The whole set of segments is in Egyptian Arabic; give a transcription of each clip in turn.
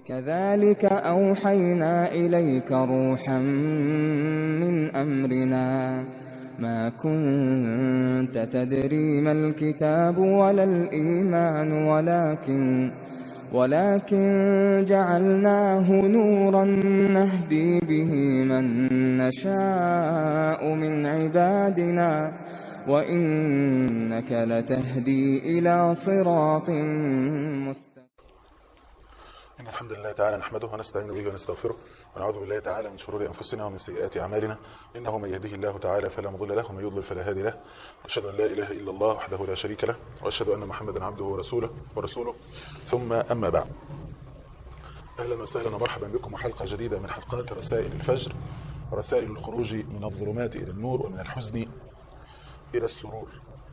كذلك أوحينا إليك روحا من أمرنا ما كنت تدري ما الكتاب ولا الإيمان ولكن ولكن جعلناه نورا نهدي به من نشاء من عبادنا وإنك لتهدي إلى صراط مستقيم إن الحمد لله تعالى نحمده ونستعين به ونستغفره ونعوذ بالله تعالى من شرور أنفسنا ومن سيئات أعمالنا إنه من يهده الله تعالى فلا مضل له ومن يضلل فلا هادي له وأشهد أن لا إله إلا الله وحده لا شريك له وأشهد أن محمدا عبده ورسوله ورسوله ثم أما بعد أهلا وسهلا ومرحبا بكم وحلقة جديدة من حلقات رسائل الفجر رسائل الخروج من الظلمات إلى النور ومن الحزن إلى السرور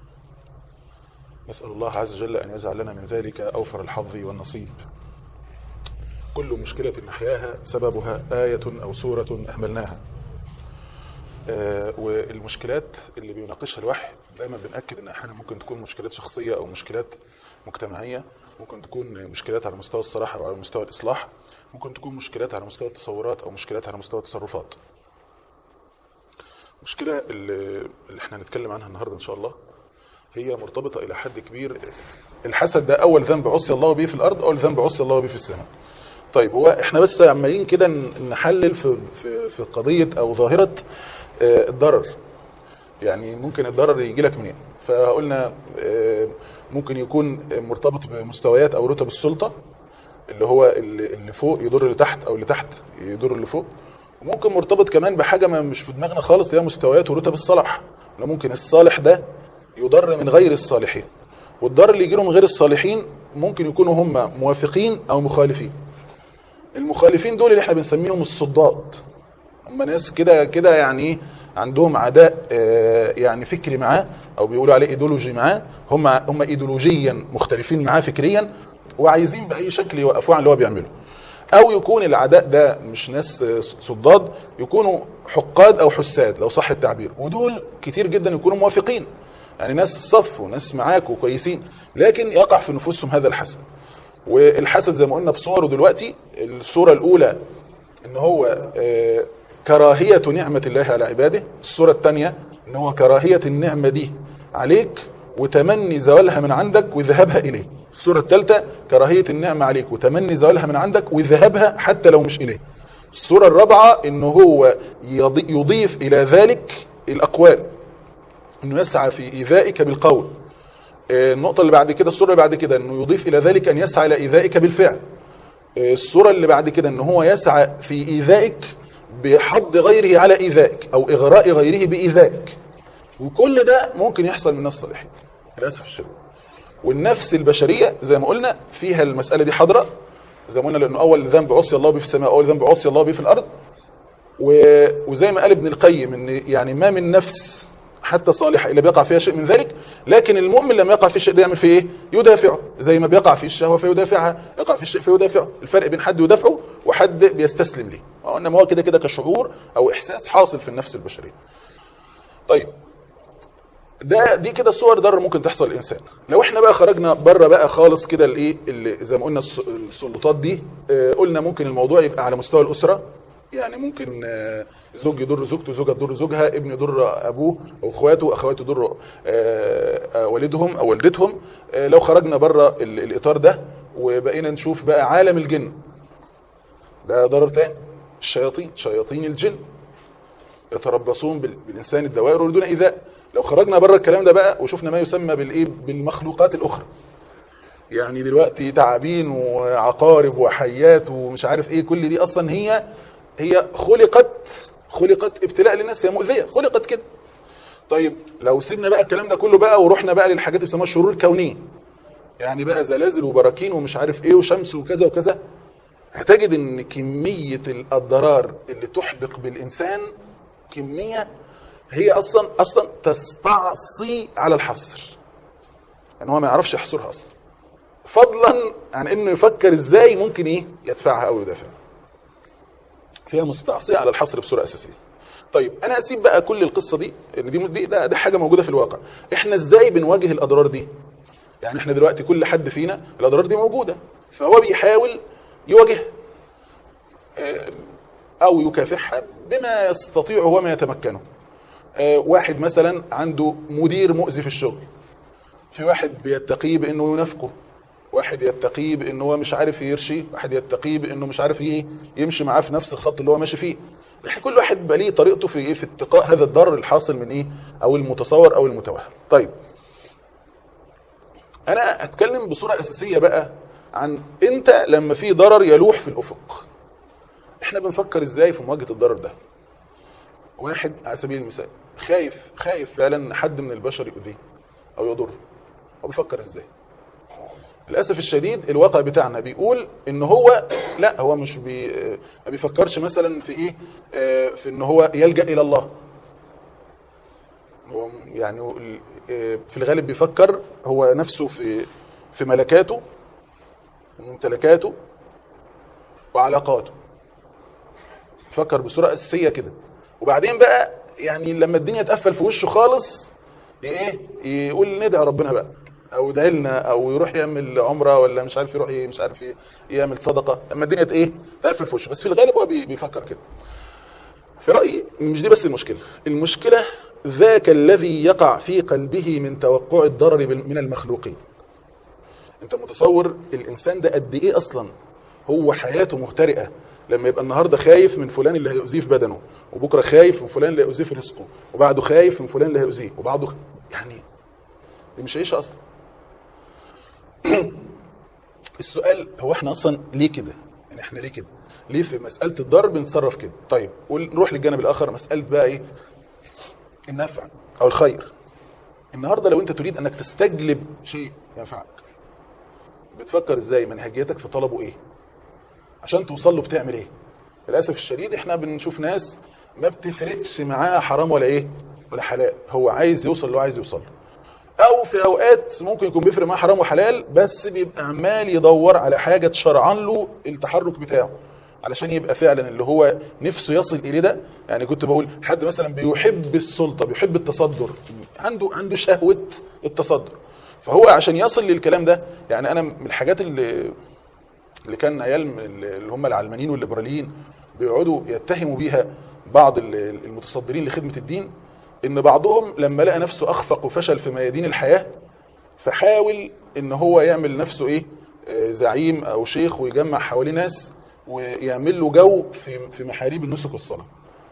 نسأل الله عز وجل أن يجعل لنا من ذلك أوفر الحظ والنصيب كل مشكلة نحياها سببها آية أو سورة أهملناها آه والمشكلات اللي بيناقشها الوحي دايما بنأكد ان احيانا ممكن تكون مشكلات شخصية او مشكلات مجتمعية ممكن تكون مشكلات على مستوى الصلاح او على مستوى الاصلاح ممكن تكون مشكلات على مستوى التصورات او مشكلات على مستوى التصرفات المشكلة اللي, اللي احنا هنتكلم عنها النهاردة ان شاء الله هي مرتبطة الى حد كبير الحسد ده اول ذنب عصي الله به في الارض اول ذنب عصي الله به في السماء طيب هو احنا بس عمالين كده نحلل في في في قضيه او ظاهره الضرر يعني ممكن الضرر يجي لك منين فقلنا ممكن يكون مرتبط بمستويات او رتب السلطه اللي هو اللي فوق يضر اللي تحت او اللي تحت يضر اللي فوق وممكن مرتبط كمان بحاجه ما مش في دماغنا خالص اللي هي مستويات ورتب الصلاح انه ممكن الصالح ده يضر من غير الصالحين والضرر اللي يجي من غير الصالحين ممكن يكونوا هم موافقين او مخالفين المخالفين دول اللي احنا بنسميهم الصداد هم ناس كده كده يعني عندهم عداء يعني فكري معاه او بيقولوا عليه ايديولوجي معاه هم هم ايديولوجيا مختلفين معاه فكريا وعايزين باي شكل يوقفوه عن اللي هو بيعمله او يكون العداء ده مش ناس صداد يكونوا حقاد او حساد لو صح التعبير ودول كتير جدا يكونوا موافقين يعني ناس في الصف وناس معاك وكويسين لكن يقع في نفوسهم هذا الحسد والحسد زي ما قلنا بصوره دلوقتي الصوره الاولى ان هو كراهيه نعمه الله على عباده الصوره الثانيه ان هو كراهيه النعمه دي عليك وتمني زوالها من عندك وذهابها اليه الصوره الثالثه كراهيه النعمه عليك وتمني زوالها من عندك وذهابها حتى لو مش اليه الصوره الرابعه ان هو يضيف الى ذلك الاقوال انه يسعى في ايذائك بالقول النقطة اللي بعد كده الصورة اللي بعد كده انه يضيف الى ذلك ان يسعى الى ايذائك بالفعل. الصورة اللي بعد كده ان هو يسعى في ايذائك بحض غيره على ايذائك او اغراء غيره بايذائك. وكل ده ممكن يحصل من الناس الصالحين للاسف الشديد. والنفس البشرية زي ما قلنا فيها المسألة دي حاضرة زي ما قلنا لانه اول ذنب عصي الله به في السماء اول ذنب عصي الله به في الارض. وزي ما قال ابن القيم ان يعني ما من نفس حتى صالحة إلا بيقع فيها شيء من ذلك لكن المؤمن لما يقع في الشيء ده يعمل فيه إيه؟ يدافعه زي ما بيقع في الشهوة فيدافعها يقع في الشيء فيدافعه الفرق بين حد يدافعه وحد بيستسلم ليه إنما هو كده كده كشعور أو إحساس حاصل في النفس البشرية طيب ده دي كده صور ضرر ممكن تحصل الانسان لو احنا بقى خرجنا بره بقى خالص كده الايه اللي زي ما قلنا السلطات دي آه قلنا ممكن الموضوع يبقى على مستوى الاسره يعني ممكن آه زوج يضر زوجته زوجة تضر زوجها ابن يضر ابوه او اخواته اخواته يضر والدهم او والدتهم لو خرجنا بره الاطار ده وبقينا نشوف بقى عالم الجن ده ضرر تاني الشياطين شياطين الجن يتربصون بالانسان الدوائر ويريدون ايذاء لو خرجنا بره الكلام ده بقى وشفنا ما يسمى بالايه بالمخلوقات الاخرى يعني دلوقتي تعابين وعقارب وحيات ومش عارف ايه كل دي اصلا هي هي خلقت خلقت ابتلاء للناس هي مؤذيه خلقت كده طيب لو سيبنا بقى الكلام ده كله بقى ورحنا بقى للحاجات اللي بيسموها الشرور الكونيه يعني بقى زلازل وبراكين ومش عارف ايه وشمس وكذا وكذا هتجد ان كميه الضرار اللي تحدق بالانسان كميه هي اصلا اصلا تستعصي على الحصر يعني هو ما يعرفش يحصرها اصلا فضلا عن انه يفكر ازاي ممكن ايه يدفعها او يدافعها فيها مستعصية على الحصر بصورة أساسية طيب أنا أسيب بقى كل القصة دي إن دي دي ده, ده حاجة موجودة في الواقع إحنا إزاي بنواجه الأضرار دي يعني إحنا دلوقتي كل حد فينا الأضرار دي موجودة فهو بيحاول يواجهها آه، او يكافحها بما يستطيع وما يتمكنه آه، واحد مثلا عنده مدير مؤذي في الشغل في واحد بيتقيه بانه ينافقه واحد يتقيه بانه هو مش عارف يرشي واحد يتقيه بانه مش عارف ايه يمشي معاه في نفس الخط اللي هو ماشي فيه احنا كل واحد بقى ليه طريقته في ايه في اتقاء هذا الضرر الحاصل من ايه او المتصور او المتوهم طيب انا اتكلم بصوره اساسيه بقى عن انت لما في ضرر يلوح في الافق احنا بنفكر ازاي في مواجهه الضرر ده واحد على سبيل المثال خايف خايف فعلا حد من البشر يؤذيه او يضره هو بيفكر ازاي للاسف الشديد الواقع بتاعنا بيقول ان هو لا هو مش بي ما بيفكرش مثلا في ايه آه، في ان هو يلجا الى الله هو يعني ال- آه، في الغالب بيفكر هو نفسه في في ملكاته وممتلكاته وعلاقاته فكر بصوره اساسيه كده وبعدين بقى يعني لما الدنيا تقفل في وشه خالص ايه يقول ندعي ربنا بقى او يدعي لنا او يروح يعمل عمره ولا مش عارف يروح ي- مش عارف ايه يعمل صدقه لما الدنيا ت- ايه تقفل في وشه بس في الغالب هو بي- بيفكر كده في رايي مش دي بس المشكله المشكله ذاك الذي يقع في قلبه من توقع الضرر بال- من المخلوقين انت متصور الانسان ده قد ايه اصلا هو حياته مهترئه لما يبقى النهارده خايف من فلان اللي هيؤذيه في بدنه وبكره خايف من فلان اللي هيؤذيه في رزقه وبعده خايف من فلان اللي هيؤذيه وبعده خ... يعني دي مش عيشه اصلا السؤال هو احنا اصلا ليه كده يعني احنا ليه كده ليه في مساله الضرر بنتصرف كده طيب ونروح للجانب الاخر مساله بقى ايه النفع او الخير النهارده لو انت تريد انك تستجلب شيء ينفعك بتفكر ازاي منهجيتك في طلبه ايه عشان توصل له بتعمل ايه للاسف الشديد احنا بنشوف ناس ما بتفرقش معاه حرام ولا ايه ولا حلال هو عايز يوصل اللي هو عايز يوصل له او في اوقات ممكن يكون بيفرق معاه حرام وحلال بس بيبقى عمال يدور على حاجه تشرعن له التحرك بتاعه علشان يبقى فعلا اللي هو نفسه يصل اليه ده يعني كنت بقول حد مثلا بيحب السلطه بيحب التصدر عنده عنده شهوه التصدر فهو عشان يصل للكلام ده يعني انا من الحاجات اللي اللي كان عيال من اللي هم العلمانيين والليبراليين بيقعدوا يتهموا بيها بعض ال- المتصدرين لخدمه الدين ان بعضهم لما لقى نفسه اخفق وفشل في ميادين الحياه فحاول ان هو يعمل نفسه ايه آه، زعيم او شيخ ويجمع حواليه ناس ويعمل له جو في في محاريب النسك والصلاه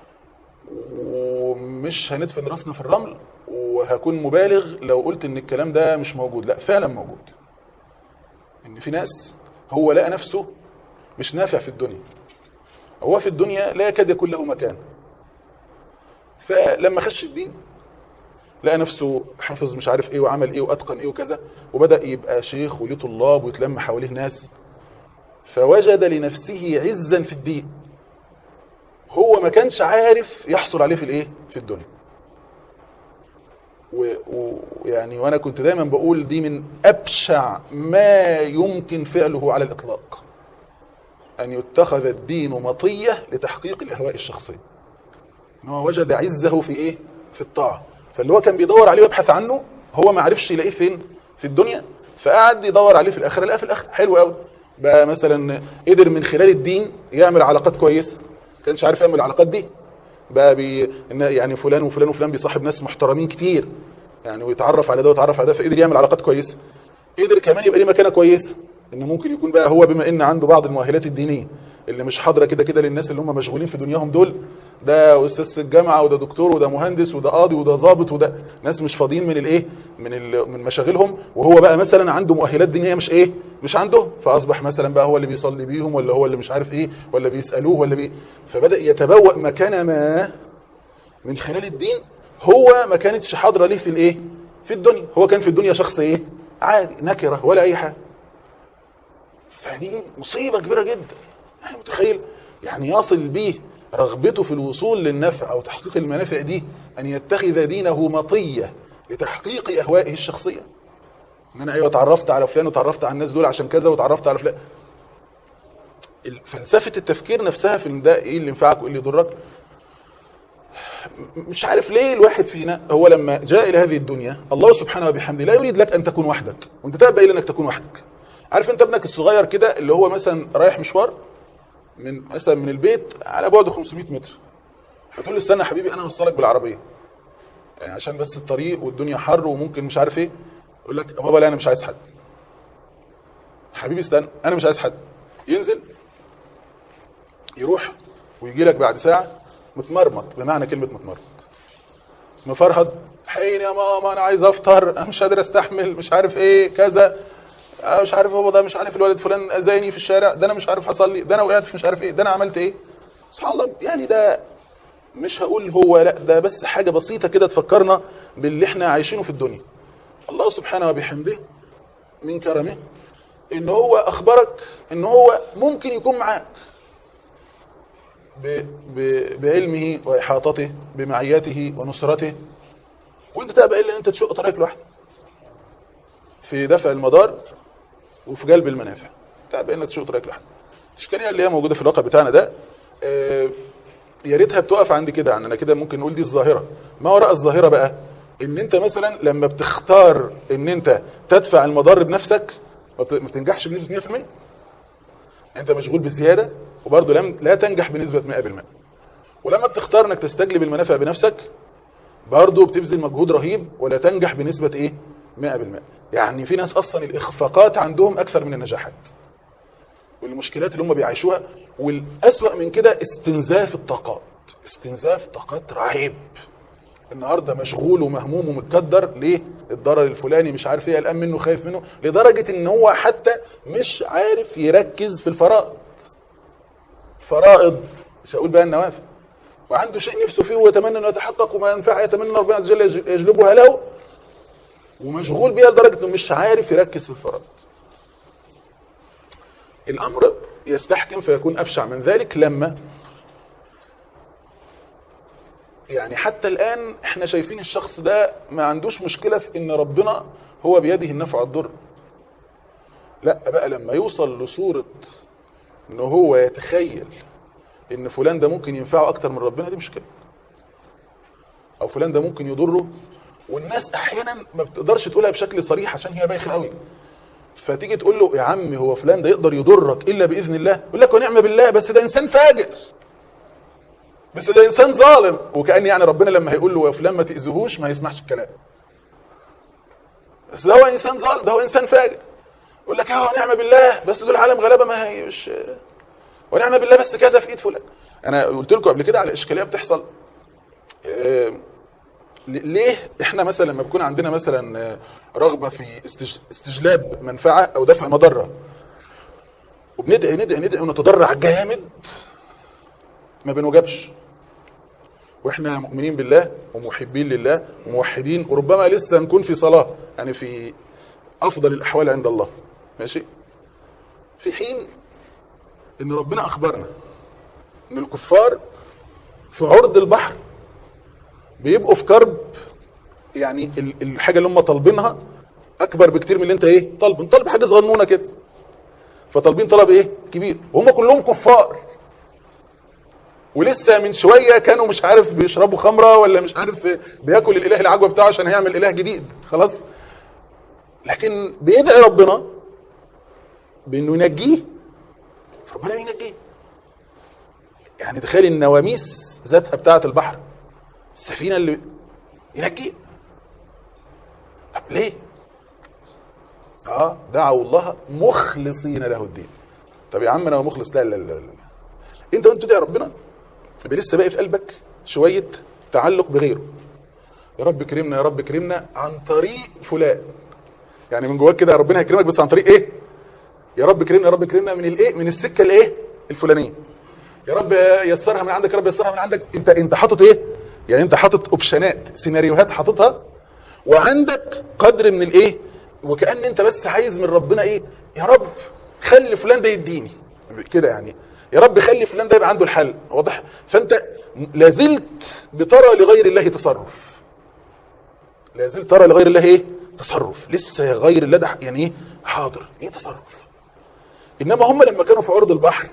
ومش هندفن راسنا في الرمل وهكون مبالغ لو قلت ان الكلام ده مش موجود لا فعلا موجود ان في ناس هو لقى نفسه مش نافع في الدنيا هو في الدنيا لا يكاد يكون له مكان فلما خش الدين لقى نفسه حافظ مش عارف ايه وعمل ايه واتقن ايه وكذا وبدا يبقى شيخ وليه طلاب ويتلم حواليه ناس فوجد لنفسه عزا في الدين هو ما كانش عارف يحصل عليه في الايه في الدنيا و- ويعني وانا كنت دايما بقول دي من ابشع ما يمكن فعله على الاطلاق ان يتخذ الدين مطيه لتحقيق الاهواء الشخصيه ان هو وجد عزه في ايه في الطاعه فاللي هو كان بيدور عليه ويبحث عنه هو ما عرفش يلاقيه فين في الدنيا فقعد يدور عليه في الاخره لقاه في الاخره حلو قوي بقى مثلا قدر من خلال الدين يعمل علاقات كويسه كانش عارف يعمل العلاقات دي بقى بي إن يعني فلان وفلان وفلان بيصاحب ناس محترمين كتير يعني ويتعرف على ده ويتعرف على ده فقدر يعمل علاقات كويسه قدر كمان يبقى ليه مكانه كويسه انه ممكن يكون بقى هو بما ان عنده بعض المؤهلات الدينيه اللي مش حاضره كده كده للناس اللي هم مشغولين في دنياهم دول ده استاذ في الجامعه وده دكتور وده مهندس وده قاضي وده ضابط وده ناس مش فاضيين من الايه من ال- من مشاغلهم وهو بقى مثلا عنده مؤهلات دينيه مش ايه مش عنده فاصبح مثلا بقى هو اللي بيصلي بيهم ولا هو اللي مش عارف ايه ولا بيسالوه ولا بي فبدا يتبوأ مكان ما من خلال الدين هو ما كانتش حاضره ليه في الايه في الدنيا هو كان في الدنيا شخص ايه عادي نكره ولا اي حاجه فدي مصيبه كبيره جدا يعني متخيل يعني يصل بيه رغبته في الوصول للنفع او تحقيق المنافع دي ان يتخذ دينه مطيه لتحقيق اهوائه الشخصيه ان انا ايوه اتعرفت على فلان وتعرفت على الناس دول عشان كذا وتعرفت على فلان فلسفه التفكير نفسها في إن ده ايه اللي ينفعك وايه اللي يضرك مش عارف ليه الواحد فينا هو لما جاء الى هذه الدنيا الله سبحانه وبحمده لا يريد لك ان تكون وحدك وانت تابع الى انك تكون وحدك عارف انت ابنك الصغير كده اللي هو مثلا رايح مشوار من مثلا من البيت على بعد 500 متر فتقول له استنى يا حبيبي انا اوصلك بالعربيه يعني عشان بس الطريق والدنيا حر وممكن مش عارف ايه يقول لك يا بابا لا انا مش عايز حد حبيبي استنى انا مش عايز حد ينزل يروح ويجي لك بعد ساعه متمرمط بمعنى كلمه متمرمط مفرهد حين يا ماما انا عايز افطر انا مش قادر استحمل مش عارف ايه كذا أنا مش عارف بابا ده مش عارف الولد فلان اذاني في الشارع ده انا مش عارف حصل لي ده انا وقعت في مش عارف ايه ده انا عملت ايه سبحان الله يعني ده مش هقول هو لا ده بس حاجه بسيطه كده تفكرنا باللي احنا عايشينه في الدنيا الله سبحانه وبحمده من كرمه ان هو اخبرك ان هو ممكن يكون معاك ب- ب- بعلمه واحاطته بمعيته ونصرته وانت تابع الا ان انت تشق طريقك لوحدك في دفع المدار وفي جلب المنافع تابع انك تشق طريقك لوحدك الاشكاليه اللي هي موجوده في الواقع بتاعنا ده آه، يا ريتها بتقف عند كده يعني انا كده ممكن نقول دي الظاهره ما وراء الظاهره بقى ان انت مثلا لما بتختار ان انت تدفع المضار بنفسك ما بت- ما بتنجحش بنسبه 100% انت مشغول بزياده وبرضه لم لا تنجح بنسبه 100% ولما بتختار انك تستجلب المنافع بنفسك برضه بتبذل مجهود رهيب ولا تنجح بنسبه ايه 100% يعني في ناس اصلا الاخفاقات عندهم اكثر من النجاحات والمشكلات اللي هم بيعيشوها والأسوأ من كده استنزاف الطاقات استنزاف طاقات رهيب النهارده مشغول ومهموم ومتكدر ليه الضرر الفلاني مش عارف ايه قلقان منه خايف منه لدرجه ان هو حتى مش عارف يركز في الفرائض فرائض مش هقول بقى النوافل وعنده شيء نفسه فيه ويتمنى انه يتحقق وما ينفع يتمنى ان ربنا عز وجل يج- يجلبها له ومشغول بيها لدرجه انه مش عارف يركز في الفرائض الامر يستحكم فيكون ابشع من ذلك لما يعني حتى الان احنا شايفين الشخص ده ما عندوش مشكله في ان ربنا هو بيده النفع والضر لا بقى لما يوصل لصوره ان هو يتخيل ان فلان ده ممكن ينفعه اكتر من ربنا دي مشكله او فلان ده ممكن يضره والناس احيانا ما بتقدرش تقولها بشكل صريح عشان هي بايخه قوي فتيجي تقول له يا عمي هو فلان ده يقدر يضرك الا باذن الله يقول لك ونعم بالله بس ده انسان فاجر بس ده انسان ظالم وكان يعني ربنا لما هيقول له يا فلان ما تاذيهوش ما يسمعش الكلام بس ده هو انسان ظالم ده هو انسان فاجر يقول لك اه ونعم بالله بس دول عالم غلابه ما هي مش ونعم بالله بس كذا في ايد فلان انا قلت لكم قبل كده على اشكاليه بتحصل آه، ليه احنا مثلا لما بيكون عندنا مثلا آه، رغبه في استج- استجلاب منفعه او دفع مضره وبندعي ندعي ندعي ونتضرع جامد ما بنوجبش واحنا مؤمنين بالله ومحبين لله وموحدين وربما لسه نكون في صلاه يعني في افضل الاحوال عند الله ماشي في حين ان ربنا اخبرنا ان الكفار في عرض البحر بيبقوا في كرب يعني ال- الحاجه اللي هم طالبينها اكبر بكتير من اللي انت ايه طالب طالب حاجه صغنونه كده فطالبين طلب ايه كبير وهم كلهم كفار ولسه من شويه كانوا مش عارف بيشربوا خمره ولا مش عارف بياكل الاله العجوه بتاعه عشان هيعمل اله جديد خلاص لكن بيدعي ربنا بانه ينجيه فربنا بينجيه يعني تخيل النواميس ذاتها بتاعه البحر السفينه اللي ينجيه طب ليه؟ اه دعوا الله مخلصين له الدين طب يا عم انا مخلص لا لا لا, لا. انت وانت تدعي ربنا يبقى لسه باقي في قلبك شويه تعلق بغيره يا رب كرمنا يا رب كرمنا عن طريق فلان يعني من جواك كده ربنا هيكرمك بس عن طريق ايه يا رب كرمنا يا رب كرمنا من الايه من السكه الايه الفلانيه يا رب يسرها من عندك يا رب يسرها من عندك انت انت حاطط ايه يعني انت حاطط اوبشنات سيناريوهات حاططها وعندك قدر من الايه وكأن انت بس عايز من ربنا ايه يا رب خلي فلان ده يديني كده يعني يا رب خلي فلان ده يبقى عنده الحل واضح فانت لازلت بترى لغير الله تصرف لازلت ترى لغير الله ايه تصرف لسه غير الله ده يعني ايه حاضر ايه تصرف انما هم لما كانوا في عرض البحر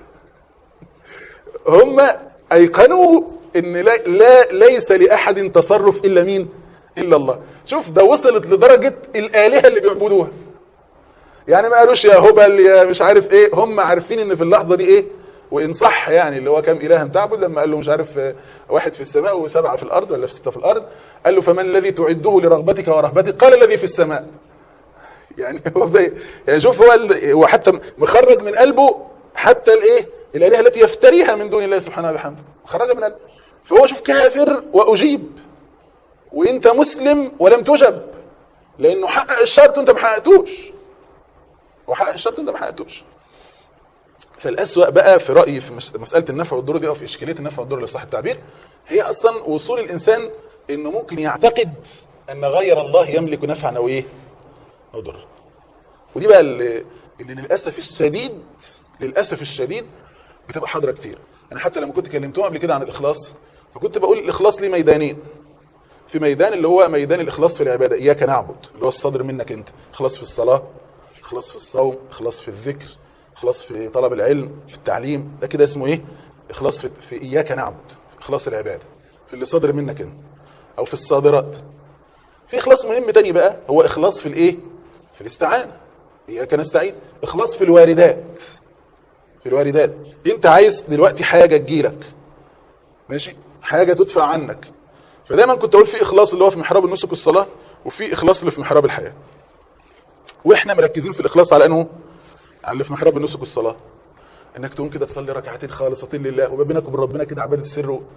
هم ايقنوا ان لا, لا ليس لاحد تصرف الا مين الا الله شوف ده وصلت لدرجه الالهه اللي بيعبدوها يعني ما قالوش يا هبل يا مش عارف ايه هم عارفين ان في اللحظه دي ايه وان صح يعني اللي هو كم الها تعبد لما قال له مش عارف آه، واحد في السماء وسبعه في الارض ولا في سته في الارض قال له فمن الذي تعده لرغبتك ورهبتك قال الذي في السماء يعني هو بي يعني شوف هو ال- هو حتى مخرج من قلبه حتى الايه الالهه التي يفتريها من دون الله سبحانه وبحمده خرجها من قلبه فهو شوف كافر واجيب وانت مسلم ولم تجب لانه حقق الشرط وانت ما حققتوش وحقق الشرط وانت ما حققتوش فالأسوأ بقى في رأيي في مس- مسألة النفع والضر دي أو في إشكالية النفع والضر اللي صح التعبير هي أصلا وصول الإنسان إنه ممكن يعتقد أن غير الله يملك نفعا أو إيه؟ أو ضر. ودي بقى اللي, اللي للأسف الشديد للأسف الشديد بتبقى حاضرة كتير. أنا حتى لما كنت كلمتهم قبل كده عن الإخلاص فكنت بقول الإخلاص ليه ميدانين. في ميدان اللي هو ميدان الإخلاص في العبادة إياك نعبد اللي هو الصدر منك أنت إخلاص في الصلاة إخلاص في الصوم إخلاص في الذكر إخلاص في طلب العلم في التعليم ده كده اسمه إيه إخلاص في, في إياك نعبد إخلاص العبادة في اللي صادر منك أنت أو في الصادرات في إخلاص مهم تاني بقى هو إخلاص في الإيه في الاستعانة إياك نستعين إخلاص في الواردات في الواردات أنت عايز دلوقتي حاجة تجيلك ماشي حاجة تدفع عنك فدايما كنت اقول في اخلاص اللي هو في محراب النسك والصلاه وفي اخلاص اللي في محراب الحياه واحنا مركزين في الاخلاص على انه على اللي في محراب النسك والصلاه انك تقوم كده تصلي ركعتين خالصتين لله وما بينك وبين ربنا كده عباده السر و...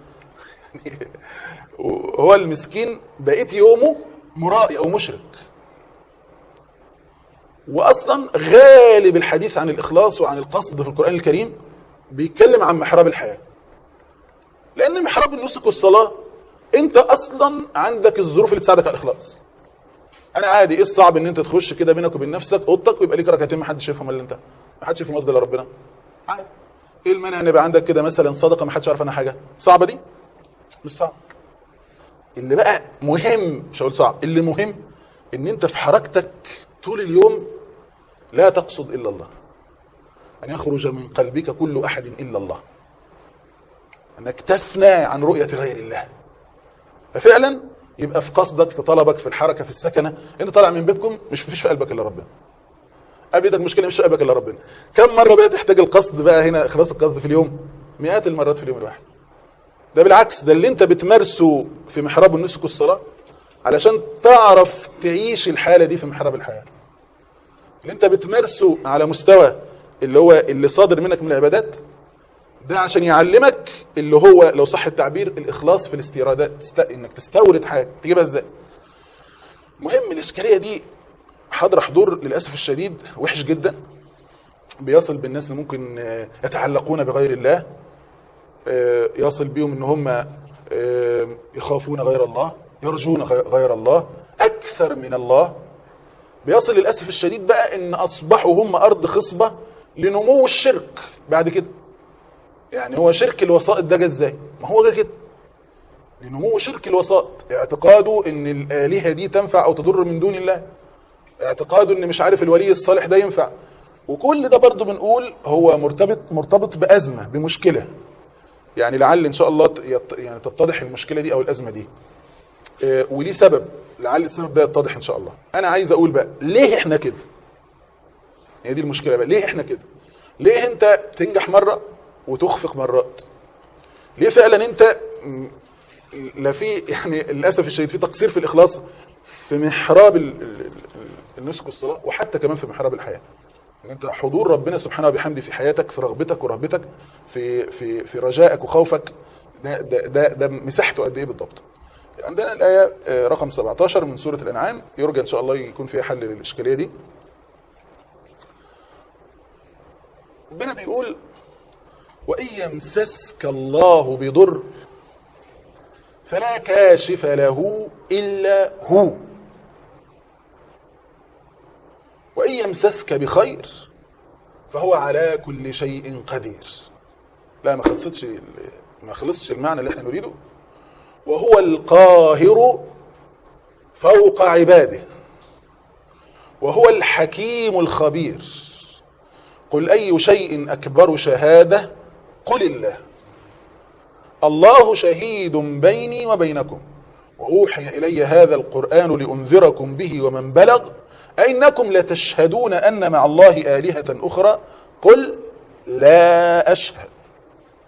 وهو المسكين بقيت يومه مرائي او مشرك واصلا غالب الحديث عن الاخلاص وعن القصد في القران الكريم بيتكلم عن محراب الحياه لان محراب النسك والصلاه انت اصلا عندك الظروف اللي تساعدك على الاخلاص انا عادي ايه الصعب ان انت تخش كده بينك وبين نفسك اوضتك ويبقى ليك ركعتين ما حدش شايفهم الا انت ما حدش يفهم قصد الا ربنا عادي ايه المانع ان يبقى عندك كده مثلا صدقه ما حدش يعرف عنها حاجه صعبه دي مش صعب اللي بقى مهم مش هقول صعب اللي مهم ان انت في حركتك طول اليوم لا تقصد الا الله ان يخرج من قلبك كل احد الا الله انك تفنى عن رؤيه غير الله ففعلا يبقى في قصدك في طلبك في الحركه في السكنه انت طالع من بيتكم مش فيش في قلبك الا ربنا قابلتك مشكله مش في قلبك الا ربنا كم مره بقى تحتاج القصد بقى هنا اخلاص القصد في اليوم مئات المرات في اليوم الواحد ده بالعكس ده اللي انت بتمارسه في محراب النسك والصلاه علشان تعرف تعيش الحاله دي في محراب الحياه اللي انت بتمارسه على مستوى اللي هو اللي صادر منك من العبادات ده عشان يعلمك اللي هو لو صح التعبير الاخلاص في الاستيرادات تست... انك تستورد حاجه تجيبها ازاي مهم الاشكاليه دي حاضره حضور للاسف الشديد وحش جدا بيصل بالناس اللي ممكن آه، يتعلقون بغير الله آه، يصل بيهم ان هم آه، يخافون غير الله يرجون غي- غير الله اكثر من الله بيصل للاسف الشديد بقى ان اصبحوا هم ارض خصبه لنمو الشرك بعد كده يعني هو شرك الوسائط ده جه ازاي؟ ما هو جه كده لنمو شرك الوسائط اعتقاده ان الالهه دي تنفع او تضر من دون الله اعتقاده ان مش عارف الولي الصالح ده ينفع وكل ده برضه بنقول هو مرتبط مرتبط بازمه بمشكله يعني لعل ان شاء الله ت- يت- يعني تتضح المشكله دي او الازمه دي آه، وليه سبب لعل السبب ده يتضح ان شاء الله انا عايز اقول بقى ليه احنا كده هي دي المشكله بقى ليه احنا كده ليه انت تنجح مره وتخفق مرات ليه فعلا انت م- لا في يعني للاسف الشديد في تقصير في الاخلاص في محراب ال- ال- ال- النسك والصلاه وحتى كمان في محراب الحياه ان انت حضور ربنا سبحانه وبحمده في حياتك في رغبتك ورهبتك في في في رجائك وخوفك ده ده ده, ده مساحته قد ايه بالضبط عندنا الآية آه، رقم 17 من سورة الأنعام يرجى إن شاء الله يكون فيها حل للإشكالية دي ربنا بيقول وإن يمسسك الله بضر فلا كاشف له إلا هو وإن يمسسك بخير فهو على كل شيء قدير لا ما خلصتش ال- ما خلصش المعنى اللي احنا نريده وهو القاهر فوق عباده وهو الحكيم الخبير قل اي شيء اكبر شهاده قل الله الله شهيد بيني وبينكم واوحي الي هذا القران لانذركم به ومن بلغ أئنكم لتشهدون ان مع الله الهه اخرى قل لا اشهد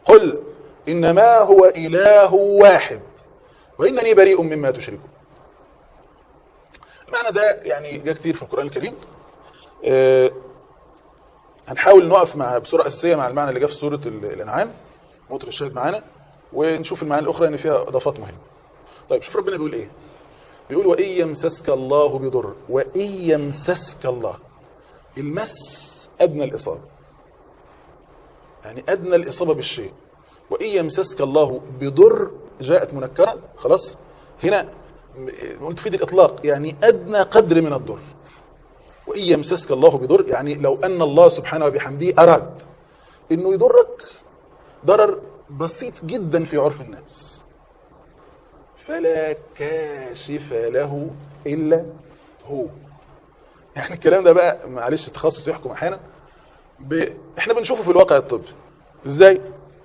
قل انما هو اله واحد وانني بريء مما تشركون المعنى ده يعني جاء كتير في القران الكريم آه هنحاول نقف مع بصوره اساسيه مع المعنى اللي جاء في سوره ال- الانعام مطر الشاهد معانا ونشوف المعاني الاخرى ان فيها اضافات مهمه طيب شوف ربنا بيقول ايه بيقول وان يمسسك الله بضر وان يمسسك الله المس ادنى الاصابه يعني ادنى الاصابه بالشيء وان يمسسك الله بضر جاءت منكره خلاص هنا م- تفيد الاطلاق يعني ادنى قدر من الضر وان يمسسك الله بضر يعني لو ان الله سبحانه وبحمده اراد انه يضرك ضرر بسيط جدا في عرف الناس فلا كاشف له الا هو يعني الكلام ده بقى معلش التخصص يحكم احيانا ب... احنا بنشوفه في الواقع الطبي ازاي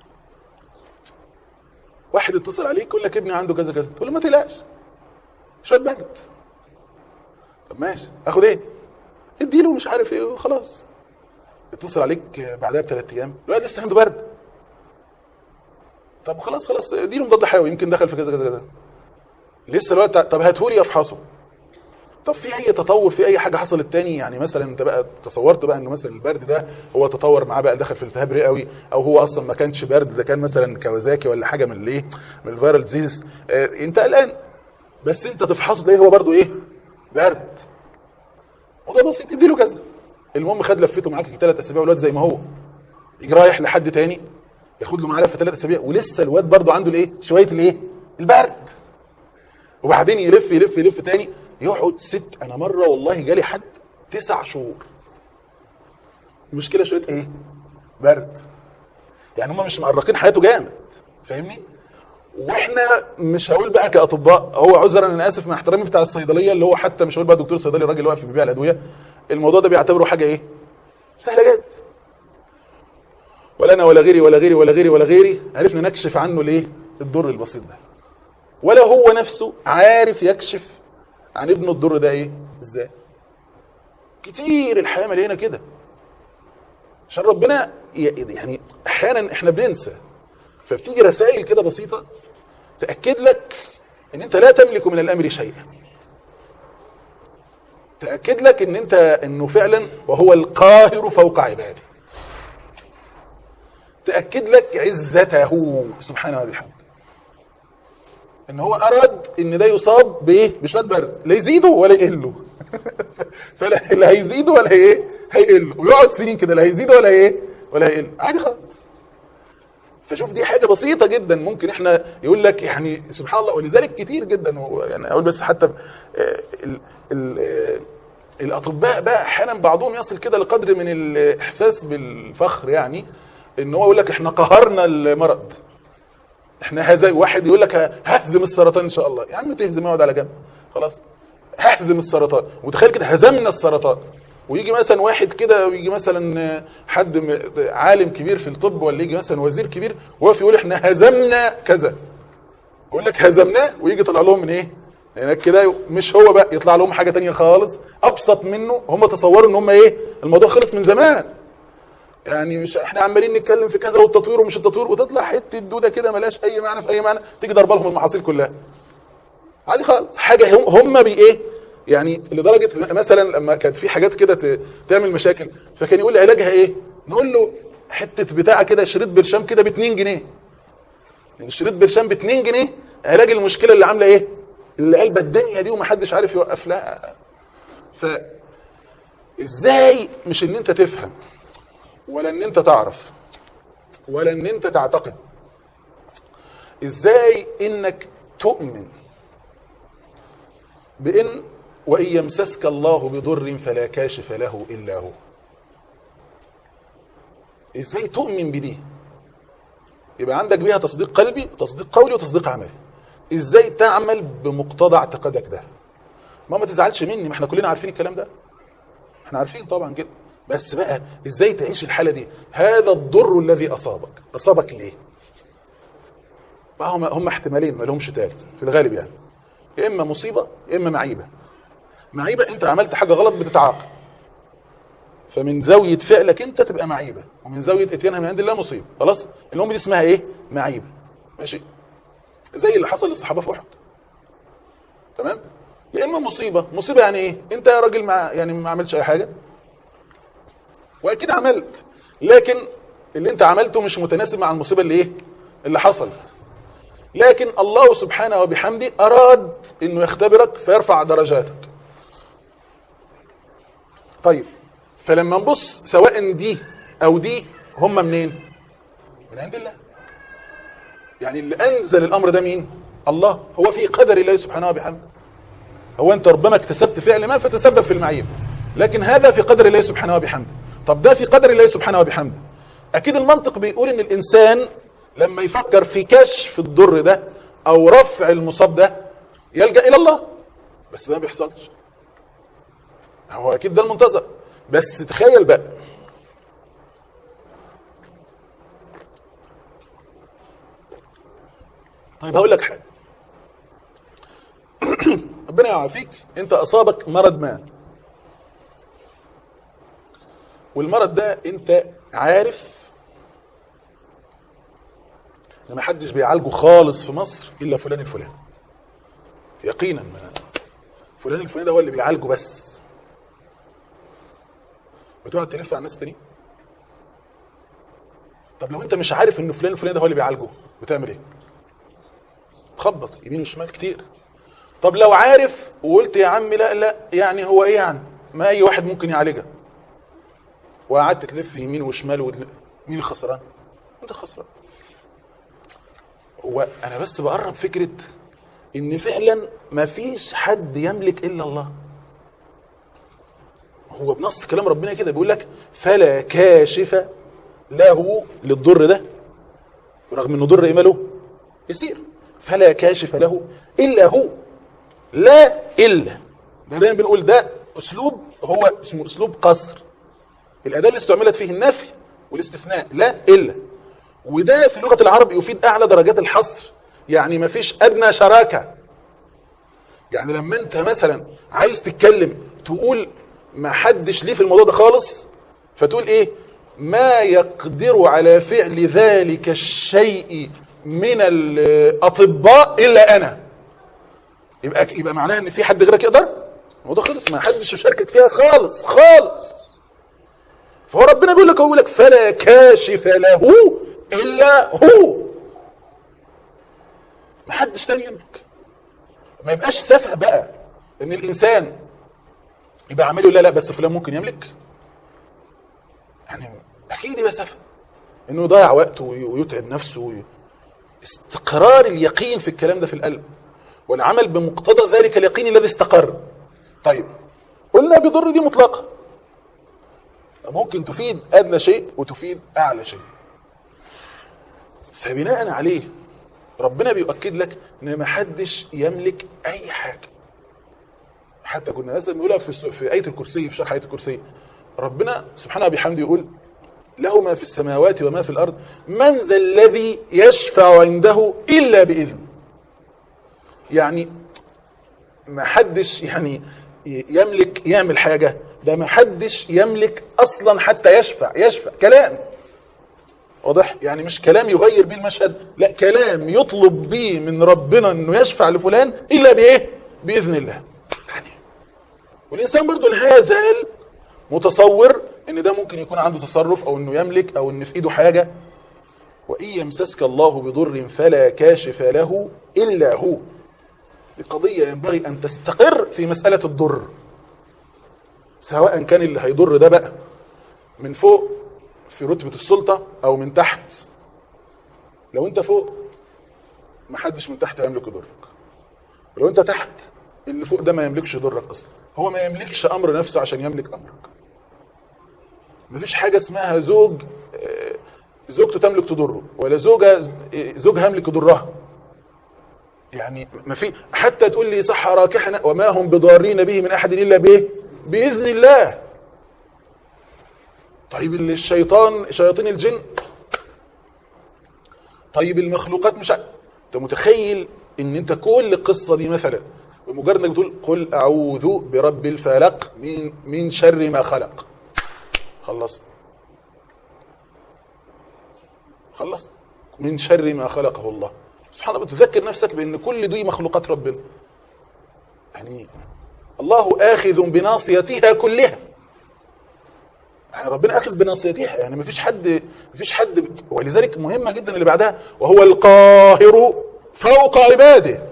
واحد اتصل عليك يقول لك ابني عنده كذا كذا تقول له ما تقلقش شويه برد طب ماشي اخد ايه اديله مش عارف ايه وخلاص يتصل عليك بعدها بثلاث ايام الولد لسه عنده برد طب خلاص خلاص اديله مضاد حيوي يمكن دخل في كذا كذا كذا لسه الولد طب هاتهولي افحصه طب في اي تطور في اي حاجه حصلت تاني يعني مثلا انت بقى تصورت بقى انه مثلا البرد ده هو تطور معاه بقى دخل في التهاب رئوي او هو اصلا ما كانش برد ده كان مثلا كوازاكي ولا حاجه من الايه من الفيرال ديزيز اه انت قلقان بس انت تفحصه تلاقيه هو برضه ايه برد وده بسيط اديله كذا المهم خد لفته معاك ثلاث اسابيع والواد زي ما هو يجي رايح لحد تاني ياخد له معاه لفه ثلاث اسابيع ولسه الواد برضه عنده الايه شويه الايه البرد وبعدين يلف يلف يلف تاني يقعد ست انا مره والله جالي حد تسع شهور المشكله شويه ايه برد يعني هم مش مقرقين حياته جامد فاهمني واحنا مش هقول بقى كاطباء هو عذرا انا اسف مع احترامي بتاع الصيدليه اللي هو حتى مش هقول بقى دكتور صيدلي الراجل اللي واقف بيبيع الادويه الموضوع ده بيعتبره حاجه ايه سهله جدا ولا انا ولا غيري ولا غيري ولا غيري ولا غيري عرفنا نكشف عنه ليه الضر البسيط ده ولا هو نفسه عارف يكشف عن ابنه الضر ده ايه ازاي كتير الحياه مليانه كده عشان ربنا ي- يعني احيانا احنا بننسى فبتيجي رسائل كده بسيطه تاكد لك ان انت لا تملك من الامر شيئا تاكد لك ان انت انه فعلا وهو القاهر فوق عباده تاكد لك عزته سبحانه وبحمده ان هو اراد ان ده يصاب بايه بشويه برد لا يزيده ولا يقله فلا لا هيزيده ولا ايه هيقله ويقعد سنين كده لا هيزيده ولا ايه ولا هيقله عادي خالص فشوف دي حاجه بسيطه جدا ممكن احنا يقول لك يعني سبحان الله ولذلك كتير جدا و- يعني اقول بس حتى آه، ال ال آه، الاطباء بقى احيانا بعضهم يصل كده لقدر من الاحساس بالفخر يعني ان هو يقول لك احنا قهرنا المرض احنا هذا واحد يقول لك ههزم السرطان ان شاء الله يا عم تهزم اقعد على جنب خلاص ههزم السرطان متخيل كده هزمنا السرطان ويجي مثلا واحد كده ويجي مثلا حد م- عالم كبير في الطب ولا يجي مثلا وزير كبير ويقف يقول احنا هزمنا كذا يقول لك هزمناه ويجي يطلع لهم من ايه هناك كده مش هو بقى يطلع لهم حاجه تانية خالص ابسط منه هم تصوروا ان هم ايه الموضوع خلص من زمان يعني مش احنا عمالين نتكلم في كذا والتطوير ومش التطوير وتطلع حته دوده كده ملهاش اي معنى في اي معنى تيجي ضربه لهم المحاصيل كلها عادي خالص حاجه هم هم بي ايه يعني لدرجه مثلا لما كانت في حاجات كده ت- تعمل مشاكل فكان يقول لي علاجها ايه نقول له حته بتاعه كده شريط برشام كده ب 2 جنيه يعني شريط برشام ب 2 جنيه علاج المشكله اللي عامله ايه اللي قلبه الدنيا دي ومحدش عارف يوقف لها ف ازاي مش ان انت تفهم ولا ان انت تعرف ولا ان انت تعتقد ازاي انك تؤمن بان وان يمسسك الله بضر فلا كاشف له الا هو ازاي تؤمن بدي يبقى عندك بيها تصديق قلبي تصديق قولي وتصديق عملي ازاي تعمل بمقتضى اعتقادك ده ما ما تزعلش مني ما احنا كلنا عارفين الكلام ده احنا عارفين طبعا كده بس بقى ازاي تعيش الحاله دي هذا الضر الذي اصابك اصابك ليه ما هم هم احتمالين ما لهمش ثالث في الغالب يعني يا اما مصيبه يا اما معيبه معيبه انت عملت حاجه غلط بتتعاقب فمن زاويه فعلك انت تبقى معيبه ومن زاويه اتيانها من عند الله مصيبه خلاص الام دي اسمها ايه معيبه ماشي زي اللي حصل للصحابه في احد تمام يا اما مصيبه مصيبه يعني ايه انت يا راجل مع يعني ما عملتش اي حاجه واكيد عملت لكن اللي انت عملته مش متناسب مع المصيبه اللي ايه اللي حصلت لكن الله سبحانه وبحمده اراد انه يختبرك فيرفع درجاتك طيب فلما نبص سواء دي او دي هم منين من عند الله يعني اللي انزل الامر ده مين الله هو في قدر الله سبحانه وبحمده هو انت ربما اكتسبت فعل ما فتسبب في المعيب لكن هذا في قدر الله سبحانه وبحمده طب ده في قدر الله سبحانه وبحمده اكيد المنطق بيقول ان الانسان لما يفكر في كشف الضر ده او رفع المصاب ده يلجا الى الله بس ده ما بيحصلش هو اكيد ده المنتظر بس تخيل بقى طيب هقول لك حاجه ربنا يعافيك انت اصابك مرض ما والمرض ده انت عارف ان ما حدش بيعالجه خالص في مصر الا فلان الفلاني يقينا ما فلان الفلاني ده هو اللي بيعالجه بس بتقعد تلف على الناس تاني طب لو انت مش عارف ان فلان الفلاني ده هو اللي بيعالجه بتعمل ايه تخبط يمين وشمال كتير طب لو عارف وقلت يا عم لا لا يعني هو ايه يعني ما اي واحد ممكن يعالجها وقعدت تلف يمين وشمال وتل... مين الخسران انت الخسران هو انا بس بقرب فكره ان فعلا ما فيش حد يملك الا الله هو بنص كلام ربنا كده بيقول لك فلا كاشف له للضر ده رغم انه ضر ايه ماله يسير فلا كاشف له الا هو لا الا ده دايما بنقول ده اسلوب هو اسمه اسلوب قصر الاداه اللي استعملت فيه النفي والاستثناء لا الا وده في لغه العرب يفيد اعلى درجات الحصر يعني ما فيش ادنى شراكه يعني لما انت مثلا عايز تتكلم تقول ما حدش ليه في الموضوع ده خالص فتقول ايه ما يقدر على فعل ذلك الشيء من الاطباء الا انا يبقى يبقى معناها ان في حد غيرك يقدر الموضوع خلص ما حدش يشاركك فيها خالص خالص فهو ربنا بيقول لك هو بيقول لك فلا كاشف له الا هو ما حدش تاني يملك ما يبقاش سفه بقى ان الانسان يبقى عامل لا لا بس فلان ممكن يملك يعني اكيد يبقى سفه انه يضيع وقته ويتعب نفسه وي... استقرار اليقين في الكلام ده في القلب والعمل بمقتضى ذلك اليقين الذي استقر طيب قلنا بضر دي مطلقه ممكن تفيد ادنى شيء وتفيد اعلى شيء فبناء عليه ربنا بيؤكد لك ان ما حدش يملك اي حاجه حتى كنا مثلا بنقولها في في ايه الكرسي في شرح ايه الكرسي ربنا سبحانه وبحمده يقول له ما في السماوات وما في الارض من ذا الذي يشفع عنده الا باذنه يعني ما حدش يعني يملك يعمل حاجه ده ما حدش يملك اصلا حتى يشفع يشفع كلام واضح يعني مش كلام يغير بيه المشهد لا كلام يطلب به من ربنا انه يشفع لفلان الا بايه باذن الله يعني والانسان برضه لا يزال متصور ان ده ممكن يكون عنده تصرف او انه يملك او ان في ايده حاجه وان يمسسك الله بضر فلا كاشف له الا هو قضيه ينبغي ان تستقر في مساله الضر سواء كان اللي هيضر ده بقى من فوق في رتبة السلطة أو من تحت لو أنت فوق محدش من تحت يملك يضرك ولو أنت تحت اللي فوق ده ما يملكش يضرك أصلا هو ما يملكش أمر نفسه عشان يملك أمرك مفيش حاجة اسمها زوج زوجته تملك تضره ولا زوجة زوجها يملك يضرها يعني ما في حتى تقول لي صح راكحنا وما هم بضارين به من احد الا بايه؟ باذن الله طيب الشيطان شياطين الجن طيب المخلوقات مش انت متخيل ان انت كل القصه دي مثلا بمجرد انك بتقول قل اعوذ برب الفلق من من شر ما خلق خلصت خلصت من شر ما خلقه الله سبحان الله بتذكر نفسك بان كل دي مخلوقات ربنا يعني الله آخذ بناصيتها كلها يعني ربنا اخذ بناصيتها يعني ما فيش حد ما فيش حد ولذلك مهمه جدا اللي بعدها وهو القاهر فوق عباده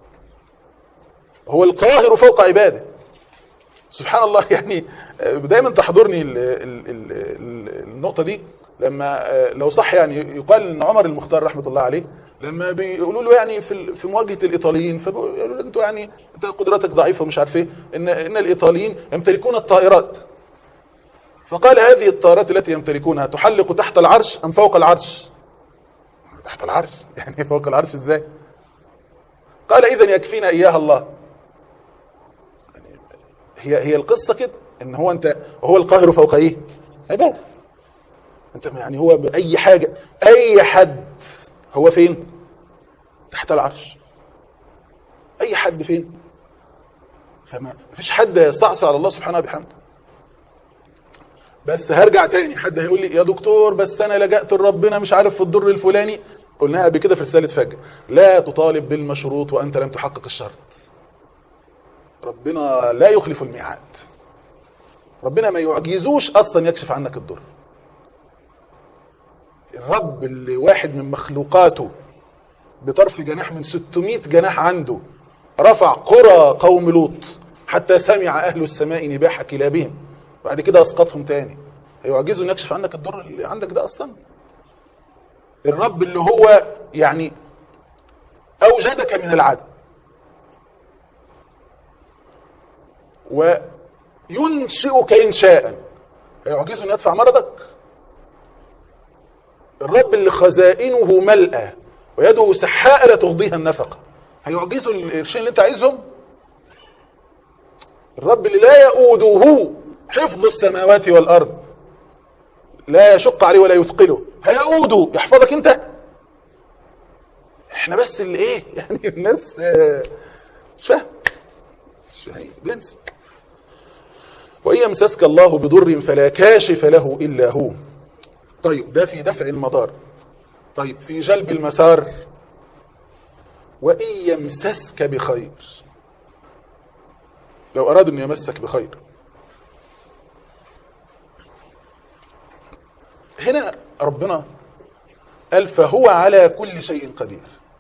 هو القاهر فوق عباده سبحان الله يعني دايما تحضرني ال ال ال ال النقطه دي لما لو صح يعني يقال ان عمر المختار رحمه الله عليه لما بيقولوا له يعني في في مواجهه الايطاليين فبيقولوا له انتوا يعني انت قدراتك ضعيفه ومش عارف ايه ان ان الايطاليين يمتلكون الطائرات فقال هذه الطائرات التي يمتلكونها تحلق تحت العرش ام فوق العرش؟ تحت العرش يعني فوق العرش ازاي؟ قال اذا يكفينا اياها الله يعني هي هي القصه كده ان هو انت هو القاهر فوق ايه؟ عباده انت يعني هو باي حاجه اي حد هو فين؟ تحت العرش اي حد فين؟ فما فيش حد يستعصي على الله سبحانه وبحمده بس هرجع تاني حد هيقول لي يا دكتور بس انا لجأت لربنا مش عارف في الضر الفلاني قلناها قبل كده في رساله فجر لا تطالب بالمشروط وانت لم تحقق الشرط ربنا لا يخلف الميعاد ربنا ما يعجزوش اصلا يكشف عنك الضر الرب اللي واحد من مخلوقاته بطرف جناح من 600 جناح عنده رفع قرى قوم لوط حتى سمع اهل السماء نباح كلابهم بعد كده اسقطهم تاني هيعجزوا ان يكشف عنك الضر اللي عندك ده اصلا الرب اللي هو يعني اوجدك من العدم وينشئك انشاء هيعجزه ان يدفع مرضك الرب اللي خزائنه ملأى ويده سحاء لا تغضيها النفقه هيعجزوا القرشين اللي انت عايزهم الرب اللي لا يؤوده حفظ السماوات والارض لا يشق عليه ولا يثقله هيعوده يحفظك انت احنا بس اللي ايه يعني الناس مش فاهم مش فاهم بنسى وان يمسسك الله بضر فلا كاشف له الا هو طيب ده في دفع المضار طيب في جلب المسار وان يمسسك بخير لو اراد ان يمسك بخير هنا ربنا قال فهو على كل شيء قدير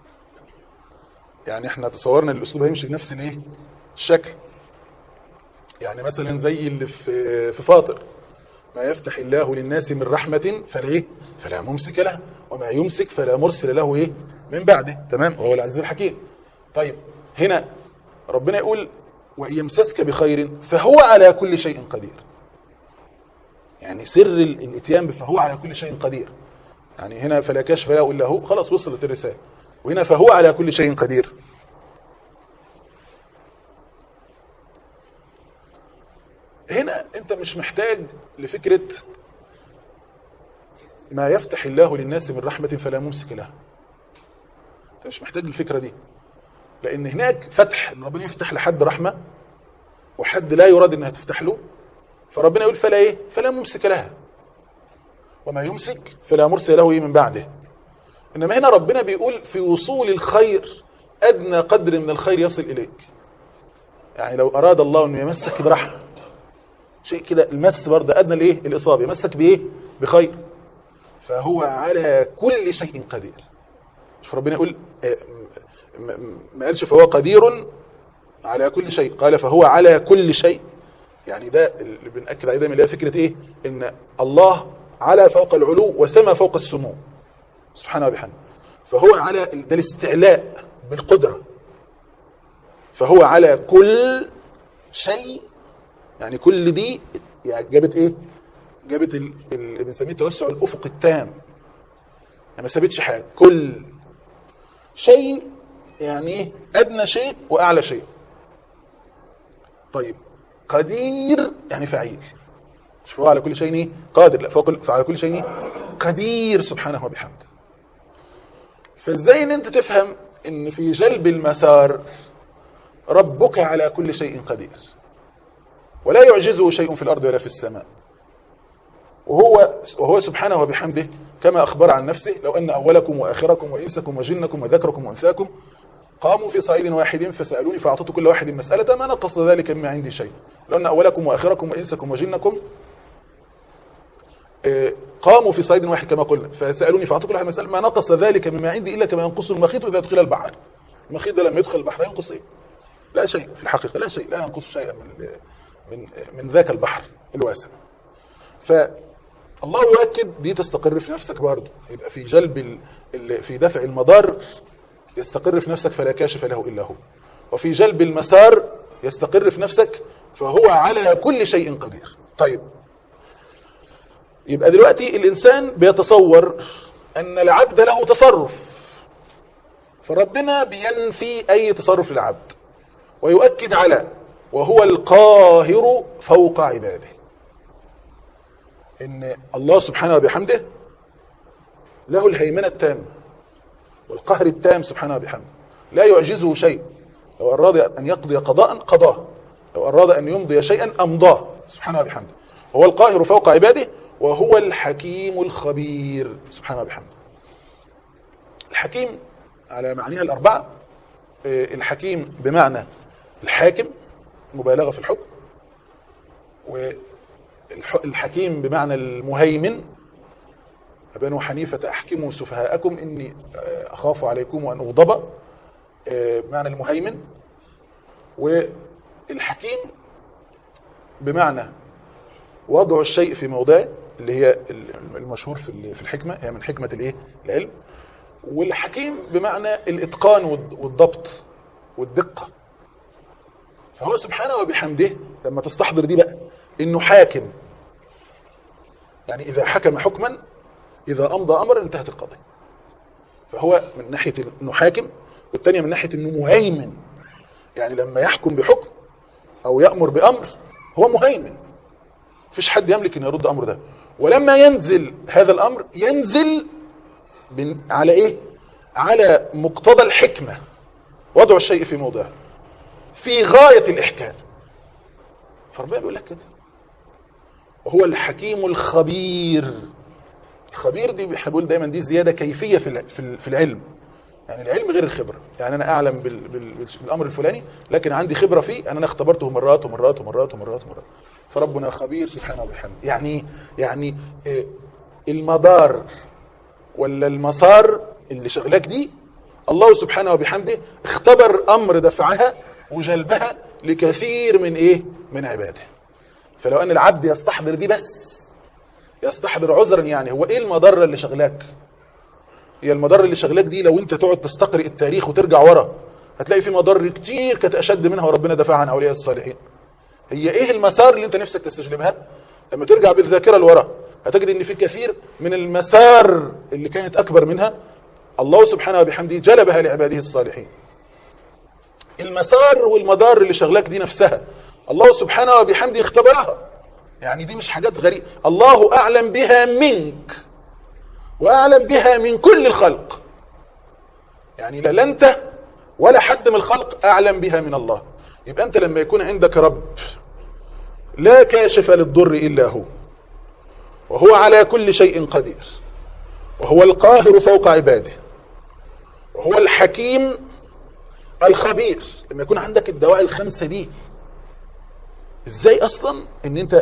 يعني احنا تصورنا الاسلوب هيمشي بنفس الايه الشكل يعني مثلا زي اللي في في فاطر ما يفتح الله للناس من رحمة فلا ايه فلا ممسك له وما يمسك فلا مرسل له ايه من بعده تمام وهو العزيز الحكيم طيب هنا ربنا يقول وإن يمسسك بخير فهو على كل شيء قدير يعني سر الاتيان فهو على كل شيء قدير يعني هنا فلا كشف له الا هو خلاص وصلت الرساله وهنا فهو على كل شيء قدير هنا انت مش محتاج لفكره ما يفتح الله للناس من رحمه فلا ممسك لها انت مش محتاج الفكره دي لان هناك فتح ان ربنا يفتح لحد رحمه وحد لا يراد انها تفتح له فربنا يقول فلا ايه فلا ممسك لها وما يمسك فلا مرسل له من بعده انما هنا ربنا بيقول في وصول الخير ادنى قدر من الخير يصل اليك يعني لو اراد الله انه يمسك برحمه شيء كده المس برضه ادنى الايه الاصابه يمسك بايه بخير فهو على كل شيء قدير شوف ربنا يقول ما قالش فهو قدير على كل شيء قال فهو على كل شيء يعني ده اللي بنأكد عليه دايما اللي هي فكره ايه؟ ان الله على فوق العلو وسما فوق السمو سبحانه وبحمده فهو على ده الاستعلاء بالقدره فهو على كل شيء يعني كل دي يعني جابت ايه؟ جابت اللي بنسميه التوسع الافق التام يعني ما سابتش حاجه كل شيء يعني ايه؟ ادنى شيء واعلى شيء طيب قدير يعني فعيل مش فهو على كل شيء ايه قادر لا فوق فعلى كل شيء ايه قدير سبحانه وبحمده فازاي ان انت تفهم ان في جلب المسار ربك على كل شيء قدير ولا يعجزه شيء في الارض ولا في السماء وهو وهو سبحانه وبحمده كما اخبر عن نفسه لو ان اولكم واخركم وانسكم وجنكم وذكركم وانثاكم قاموا في صعيد واحد فسالوني فاعطيت كل واحد مساله ما نقص ذلك مما عندي شيء لو ان اولكم واخركم وانسكم وجنكم آه، قاموا في صعيد واحد كما قلنا فسالوني فاعطيت كل واحد مساله ما نقص ذلك مما عندي الا كما ينقص المخيط اذا ادخل البحر المخيط ده لما يدخل البحر ينقص ايه؟ لا شيء في الحقيقه لا شيء لا ينقص شيئا من من من ذاك البحر الواسع فالله يؤكد دي تستقر في نفسك برضه يبقى في جلب ال... ال... في دفع المضار يستقر في نفسك فلا كاشف له الا هو وفي جلب المسار يستقر في نفسك فهو على كل شيء قدير طيب يبقى دلوقتي الانسان بيتصور ان العبد له تصرف فربنا بينفي اي تصرف للعبد ويؤكد على وهو القاهر فوق عباده ان الله سبحانه وبحمده له الهيمنه التامه والقهر التام سبحانه وبحمده لا يعجزه شيء لو اراد ان يقضي قضاء قضاه لو اراد ان يمضي شيئا امضاه سبحانه وبحمده هو القاهر فوق عباده وهو الحكيم الخبير سبحانه وبحمده الحكيم على معانيها الاربعه آه، الحكيم بمعنى الحاكم مبالغه في الحكم والحكيم بمعنى المهيمن بنو حنيفة أحكموا سفهاءكم إني آه، أخاف عليكم أن أغضب آه، بمعنى المهيمن والحكيم بمعنى وضع الشيء في موضعه اللي هي المشهور في في الحكمة هي من حكمة الإيه؟ العلم والحكيم بمعنى الإتقان والضبط والدقة فهو سبحانه وبحمده لما تستحضر دي بقى انه حاكم يعني اذا حكم حكما اذا امضى امرا انتهت القضيه فهو من ناحيه انه حاكم والثانيه من ناحيه انه مهيمن يعني لما يحكم بحكم او يامر بامر هو مهيمن مفيش حد يملك ان يرد امر ده ولما ينزل هذا الامر ينزل على ايه على مقتضى الحكمه وضع الشيء في موضعه في غاية الإحكام فربنا بيقول لك كده وهو الحكيم الخبير الخبير دي احنا بنقول دايما دي زياده كيفيه في في العلم يعني العلم غير الخبره يعني انا اعلم بالامر الفلاني لكن عندي خبره فيه انا اختبرته مرات ومرات ومرات ومرات ومرات فربنا خبير سبحانه وبحمده يعني يعني آه، المدار ولا المسار اللي شغلك دي الله سبحانه وبحمده اختبر امر دفعها وجلبها لكثير من ايه من عباده فلو ان العبد يستحضر دي بس يستحضر عذرا يعني هو ايه المضره اللي شغلاك هي المضره اللي شغلاك دي لو انت تقعد تستقرئ التاريخ وترجع ورا هتلاقي في مضار كتير كانت اشد منها وربنا دفع عن اولياء الصالحين هي ايه المسار اللي انت نفسك تستجلبها لما ترجع بالذاكره لورا هتجد ان في كثير من المسار اللي كانت اكبر منها الله سبحانه وبحمده جلبها لعباده الصالحين المسار والمدار اللي شغلاك دي نفسها الله سبحانه وبحمده اختبرها يعني دي مش حاجات غريبة الله أعلم بها منك وأعلم بها من كل الخلق يعني لا أنت ولا حد من الخلق أعلم بها من الله يبقى أنت لما يكون عندك رب لا كاشف للضر إلا هو وهو على كل شيء قدير وهو القاهر فوق عباده وهو الحكيم الخبير لما يكون عندك الدواء الخمسه دي ازاي اصلا ان انت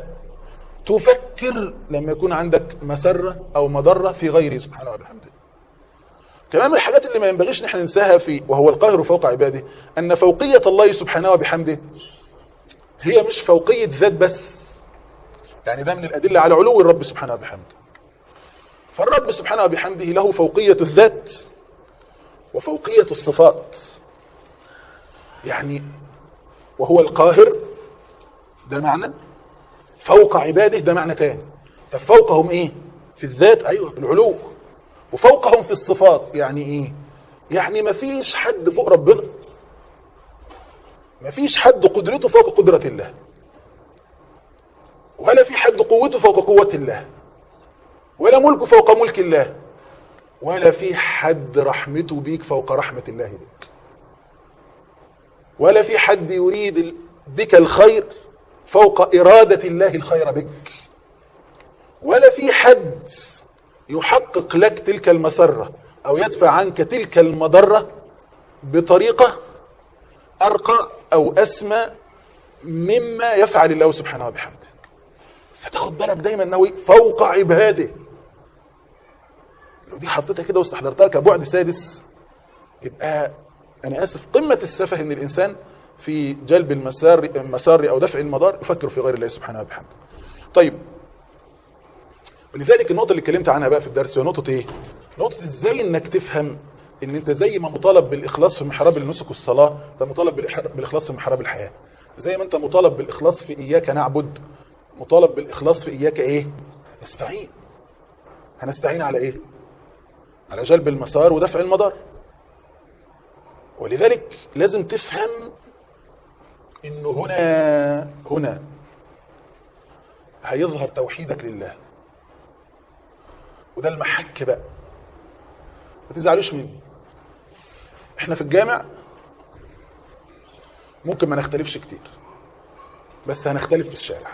تفكر لما يكون عندك مسره او مضره في غيره سبحانه وبحمده كمان من الحاجات اللي ما ينبغيش نحن ننساها في وهو القاهر فوق عباده ان فوقيه الله سبحانه وبحمده هي مش فوقيه ذات بس يعني ده من الادله على علو الرب سبحانه وبحمده فالرب سبحانه وبحمده له فوقيه الذات وفوقيه الصفات يعني وهو القاهر ده معنى فوق عباده ده معنى تاني طب فوقهم ايه في الذات ايوه العلو وفوقهم في الصفات يعني ايه يعني ما فيش حد فوق ربنا ما فيش حد قدرته فوق قدرة الله ولا في حد قوته فوق قوة الله ولا ملكه فوق ملك الله ولا في حد رحمته بيك فوق رحمة الله بك ولا في حد يريد بك الخير فوق إرادة الله الخير بك ولا في حد يحقق لك تلك المسرة أو يدفع عنك تلك المضرة بطريقة أرقى أو أسمى مما يفعل الله سبحانه وبحمده فتاخد بالك دايما انه فوق عباده لو دي حطيتها كده واستحضرتها كبعد سادس يبقى انا اسف قمه السفه ان الانسان في جلب المسار المسار او دفع المضار يفكر في غير الله سبحانه وبحمده. طيب ولذلك النقطه اللي اتكلمت عنها بقى في الدرس هي نقطه ايه؟ نقطه ازاي انك تفهم ان انت زي ما مطالب بالاخلاص في محراب النسك والصلاه انت مطالب بالإح- بالاخلاص في محراب الحياه. زي ما انت مطالب بالاخلاص في اياك نعبد مطالب بالاخلاص في اياك ايه؟ نستعين. هنستعين على ايه؟ على جلب المسار ودفع المضار. ولذلك لازم تفهم انه هنا هنا هيظهر توحيدك لله وده المحك بقى ما تزعلوش مني احنا في الجامع ممكن ما نختلفش كتير بس هنختلف في الشارع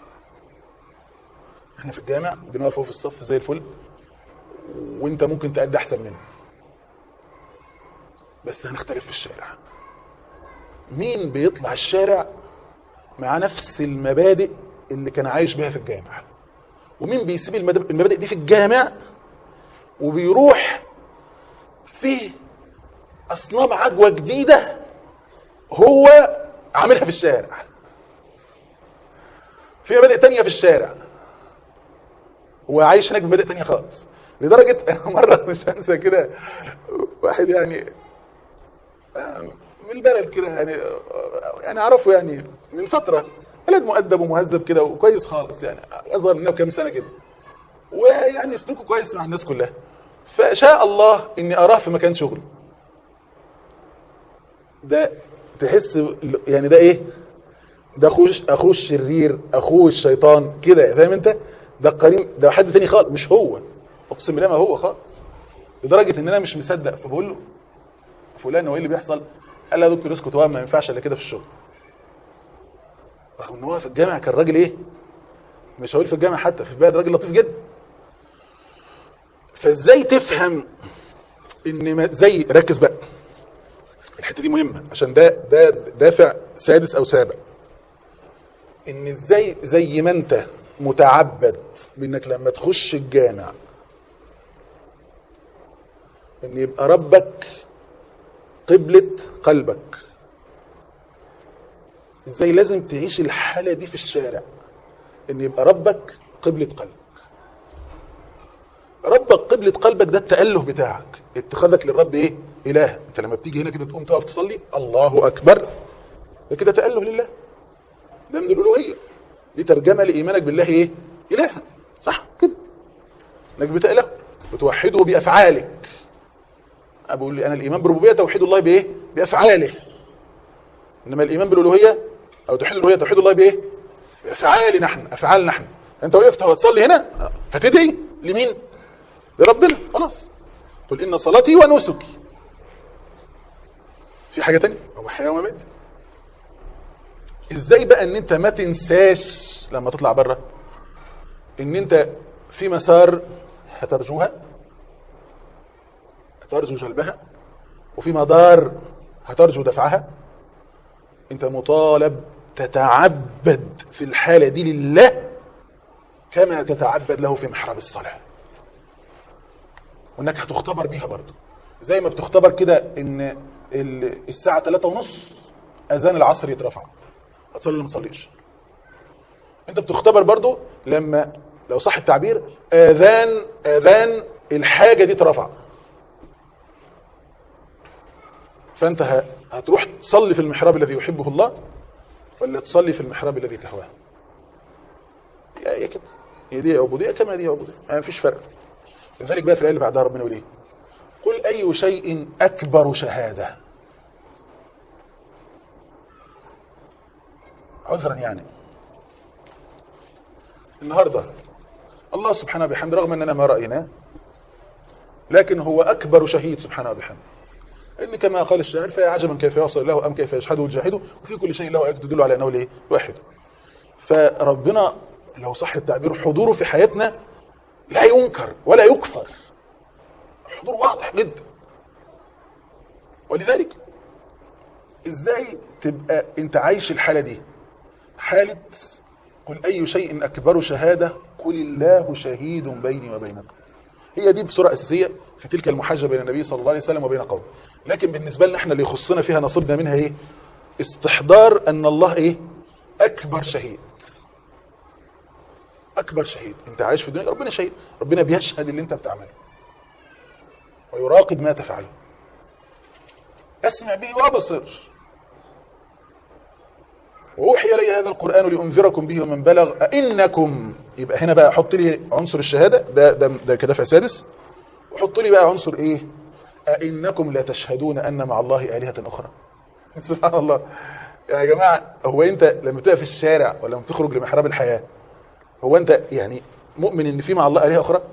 احنا في الجامع بنقف في الصف زي الفل وانت ممكن تأدي احسن مني بس هنختلف في الشارع مين بيطلع الشارع مع نفس المبادئ اللي كان عايش بيها في الجامع ومين بيسيب المد- المبادئ دي في الجامع وبيروح في اصنام عجوه جديده هو عاملها في الشارع في مبادئ تانية في الشارع هو عايش هناك بمبادئ تانية خالص لدرجة أنا مرة مش هنسى كده واحد يعني من البلد كده يعني يعني اعرفه يعني من فتره ولد مؤدب ومهذب كده وكويس خالص يعني اصغر منه بكام سنه كده ويعني سلوكه كويس مع الناس كلها فشاء الله اني اراه في مكان شغله ده تحس يعني ده ايه ده اخوه اخوه الشرير اخوه الشيطان كده فاهم انت ده قريب ده حد تاني خالص مش هو اقسم بالله ما هو خالص لدرجه ان انا مش مصدق فبقول له فلان هو ايه اللي بيحصل؟ قال لي يا دكتور اسكت هو ما ينفعش الا كده في الشغل. رغم ان هو في الجامع كان راجل ايه؟ مش هقول في الجامع حتى في البلد راجل لطيف جدا. فازاي تفهم ان ما زي ركز بقى الحته دي مهمه عشان ده ده دافع سادس او سابع. ان ازاي زي ما انت متعبد بانك لما تخش الجامع ان يبقى ربك قبلة قلبك ازاي لازم تعيش الحالة دي في الشارع ان يبقى ربك قبلة قلبك ربك قبلة قلبك ده التأله بتاعك اتخاذك للرب ايه اله انت لما بتيجي هنا كده تقوم تقف تصلي الله اكبر ده كده تأله لله ده من الالوهية دي ترجمة لإيمانك بالله ايه اله صح كده انك بتأله وتوحده بأفعالك بقول لي انا الايمان بالربوبيه توحيد الله بايه؟ بافعاله. انما الايمان بالالوهيه او توحيد الالوهيه توحيد الله بايه؟ بافعال نحن افعال نحن. انت وقفت وهتصلي هنا هتدعي لمين؟ لربنا خلاص. قل ان صلاتي ونسكي. في حاجه تانية؟ هو حياه وممات. ازاي بقى ان انت ما تنساش لما تطلع بره ان انت في مسار هترجوها هترجو جلبها وفي مدار هترجو دفعها انت مطالب تتعبد في الحالة دي لله كما تتعبد له في محراب الصلاة وانك هتختبر بيها برضو زي ما بتختبر كده ان ال- الساعة ثلاثة ونص اذان العصر يترفع هتصلي ولا ما تصليش انت بتختبر برضو لما لو صح التعبير اذان اذان الحاجة دي اترفع فانت ه- هتروح تصلي في المحراب الذي يحبه الله ولا تصلي في المحراب الذي تهواه هي هي كده هي دي عبوديه كما دي عبوديه ما فيش فرق لذلك بقى في الايه اللي بعدها ربنا يقول ايه قل اي شيء اكبر شهاده عذرا يعني النهارده الله سبحانه وبحمده رغم اننا ما رايناه لكن هو اكبر شهيد سبحانه وبحمده ان كما قال الشاعر فيا عجبا كيف يصل له ام كيف يجحده الجاحد وفي كل شيء له ايه تدل على انه ليه واحد فربنا لو صح التعبير حضوره في حياتنا لا ينكر ولا يكفر حضور واضح جدا ولذلك ازاي تبقى انت عايش الحاله دي حاله قل اي شيء اكبر شهاده قل الله شهيد بيني وبينكم هي دي بصوره اساسيه في تلك المحاجه بين النبي صلى الله عليه وسلم وبين قومه لكن بالنسبه لنا احنا اللي يخصنا فيها نصيبنا منها ايه استحضار ان الله ايه اكبر شهيد اكبر شهيد انت عايش في الدنيا ربنا شهيد ربنا بيشهد اللي انت بتعمله ويراقب ما تفعله اسمع به وابصر وأوحي إلي هذا القرآن لأنذركم به ومن بلغ أئنكم يبقى هنا بقى حط لي عنصر الشهادة ده ده ده كدافع سادس وحط لي بقى عنصر إيه؟ أئنكم لا تشهدون أن مع الله آلهة أخرى سبحان الله يا جماعة هو أنت لما بتبقى في الشارع ولا لما تخرج لمحراب الحياة هو أنت يعني مؤمن إن في مع الله آلهة أخرى؟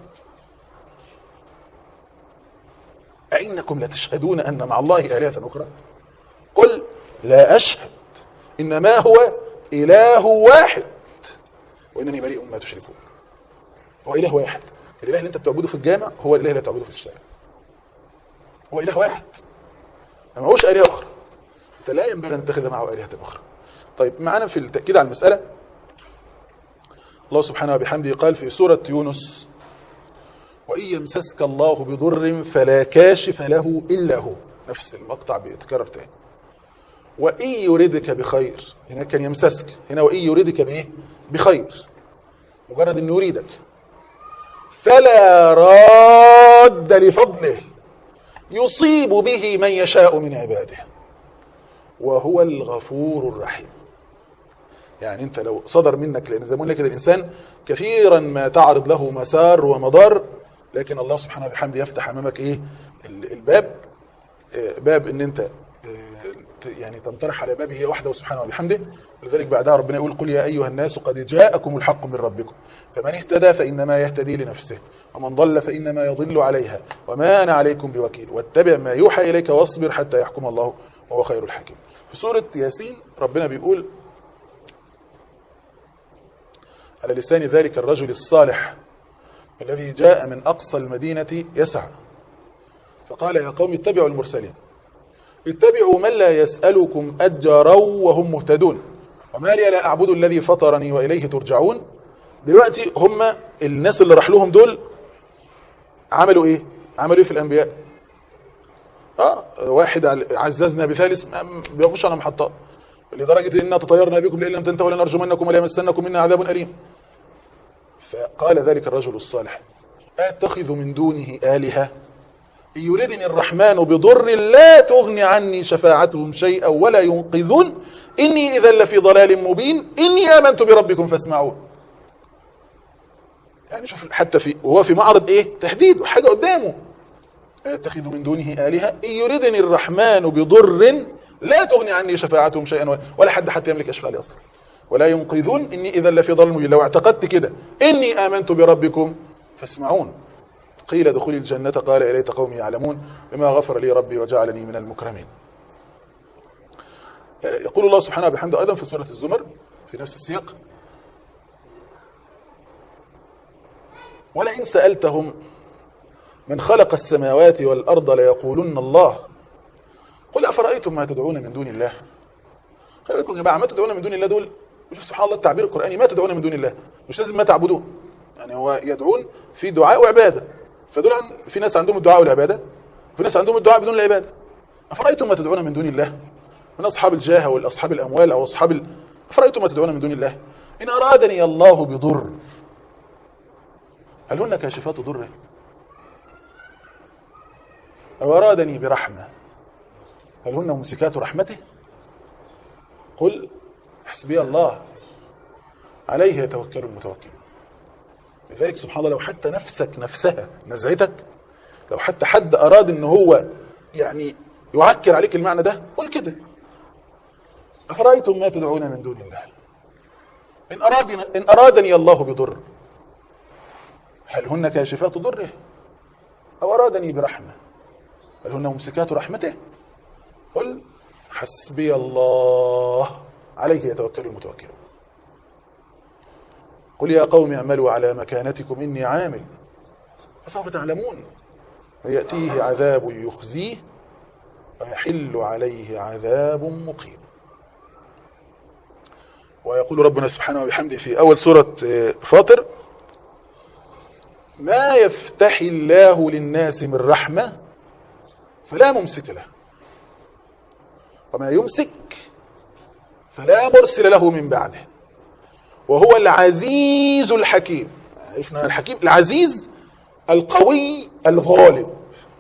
أئنكم لا تشهدون أن مع الله آلهة أخرى؟ قل لا أشهد إنما هو إله واحد وإنني بريء مما تشركون هو إله واحد الإله اللي أنت بتعبده في الجامع هو الإله اللي بتعبده في الشارع هو إله واحد ما هوش آلهة أخرى أنت لا ينبغي أن تتخذ معه آلهة أخرى طيب معنا في التأكيد على المسألة الله سبحانه وبحمده قال في سورة يونس وإن يمسسك الله بضر فلا كاشف له إلا هو نفس المقطع بيتكرر تاني وإن يردك بخير هنا كان يمسسك هنا وإن يردك بإيه بخير مجرد أنه يريدك فلا راد لفضله يصيب به من يشاء من عباده وهو الغفور الرحيم يعني انت لو صدر منك لان زي ما قلنا كده الانسان كثيرا ما تعرض له مسار ومضار لكن الله سبحانه وبحمده يفتح امامك ايه الباب باب ان انت يعني تنطرح على بابه وحده سبحانه وبحمده ولذلك بعدها ربنا يقول قل يا ايها الناس قد جاءكم الحق من ربكم فمن اهتدى فانما يهتدي لنفسه ومن ضل فانما يضل عليها وما انا عليكم بوكيل واتبع ما يوحى اليك واصبر حتى يحكم الله وهو خير الحاكم في سوره ياسين ربنا بيقول على لسان ذلك الرجل الصالح الذي جاء من اقصى المدينه يسعى فقال يا قوم اتبعوا المرسلين اتبعوا من لا يسألكم أجرا وهم مهتدون وما لي لا أعبد الذي فطرني وإليه ترجعون دلوقتي هم الناس اللي راح لهم دول عملوا ايه عملوا ايه في الانبياء اه واحد عززنا بثالث ما بيقفوش على محطات لدرجة إنا تطيرنا بكم لئن لم تنتهوا لنرجمنكم وليمسنكم منا عذاب أليم فقال ذلك الرجل الصالح أتخذ من دونه آلهة إن يردني الرحمن بضر لا تغني عني شفاعتهم شيئا ولا ينقذون إني إذا لفي ضلال مبين إني آمنت بربكم فاسمعون يعني شوف حتى في وهو في معرض إيه تهديد وحاجة قدامه أتخذ من دونه آلهة إن يردني الرحمن بضر لا تغني عني شفاعتهم شيئا ولا حد حتى يملك أشفاء لي أصلا ولا ينقذون إني إذا لفي ضلال مبين لو اعتقدت كده إني آمنت بربكم فاسمعون قيل ادخلي الجنة قال إليت قومي يعلمون بما غفر لي ربي وجعلني من المكرمين يقول الله سبحانه بحمده أيضا في سورة الزمر في نفس السياق ولئن سألتهم من خلق السماوات والأرض ليقولن الله قل أفرأيتم ما تدعون من دون الله خلي بالكم يا جماعة ما تدعون من دون الله دول وشوف سبحان الله التعبير القرآني ما تدعون من دون الله مش لازم ما تعبدون يعني هو يدعون في دعاء وعبادة فدول عن في ناس عندهم الدعاء والعبادة وفي ناس عندهم الدعاء بدون العبادة أفرأيتم ما تدعون من دون الله من أصحاب الجاه والأصحاب الأموال أو أصحاب ال... أفرأيتم ما تدعون من دون الله إن أرادني الله بضر هل هن كاشفات ضره أو أرادني برحمة هل هن ممسكات رحمته قل حسبي الله عليه يتوكل المتوكلون لذلك سبحان الله لو حتى نفسك نفسها نزعتك لو حتى حد أراد إن هو يعني يعكر عليك المعنى ده قل كده أفرأيتم ما تدعون من دون الله إن أرادني, إن أرادني الله بضر هل هن كاشفات ضره أو أرادني برحمة هل هن ممسكات رحمته قل حسبي الله عليه يتوكل المتوكلون قل يا قوم اعملوا على مكانتكم إني عامل فسوف تعلمون ويأتيه عذاب يخزيه ويحل عليه عذاب مقيم ويقول ربنا سبحانه وبحمده في أول سورة آه، فاطر ما يفتح الله للناس من رحمة فلا ممسك له وما يمسك فلا مرسل له من بعده وهو العزيز الحكيم عرفنا الحكيم العزيز القوي الغالب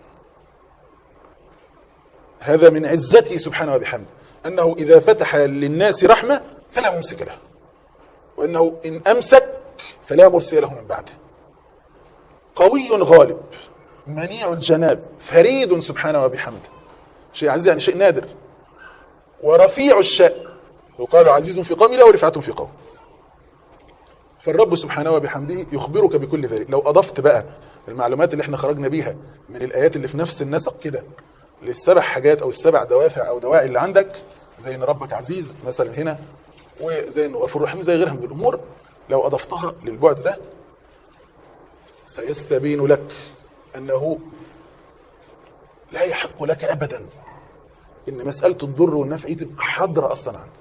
هذا من عزته سبحانه وبحمده أنه إذا فتح للناس رحمة فلا ممسك له وأنه إن أمسك فلا مرسل له من بعده قوي غالب منيع الجناب فريد سبحانه وبحمده شيء عزيز يعني شيء نادر ورفيع الشأن يقال عزيز في قوم لا ورفعة في قوم فالرب سبحانه وبحمده يخبرك بكل ذلك لو أضفت بقى المعلومات اللي احنا خرجنا بيها من الآيات اللي في نفس النسق كده للسبع حاجات أو السبع دوافع أو دواعي اللي عندك زي ان ربك عزيز مثلا هنا وزي انه غفور رحيم زي غيرها من الامور لو اضفتها للبعد ده سيستبين لك انه لا يحق لك ابدا ان مساله الضر والنفع دي تبقى حاضره اصلا عندك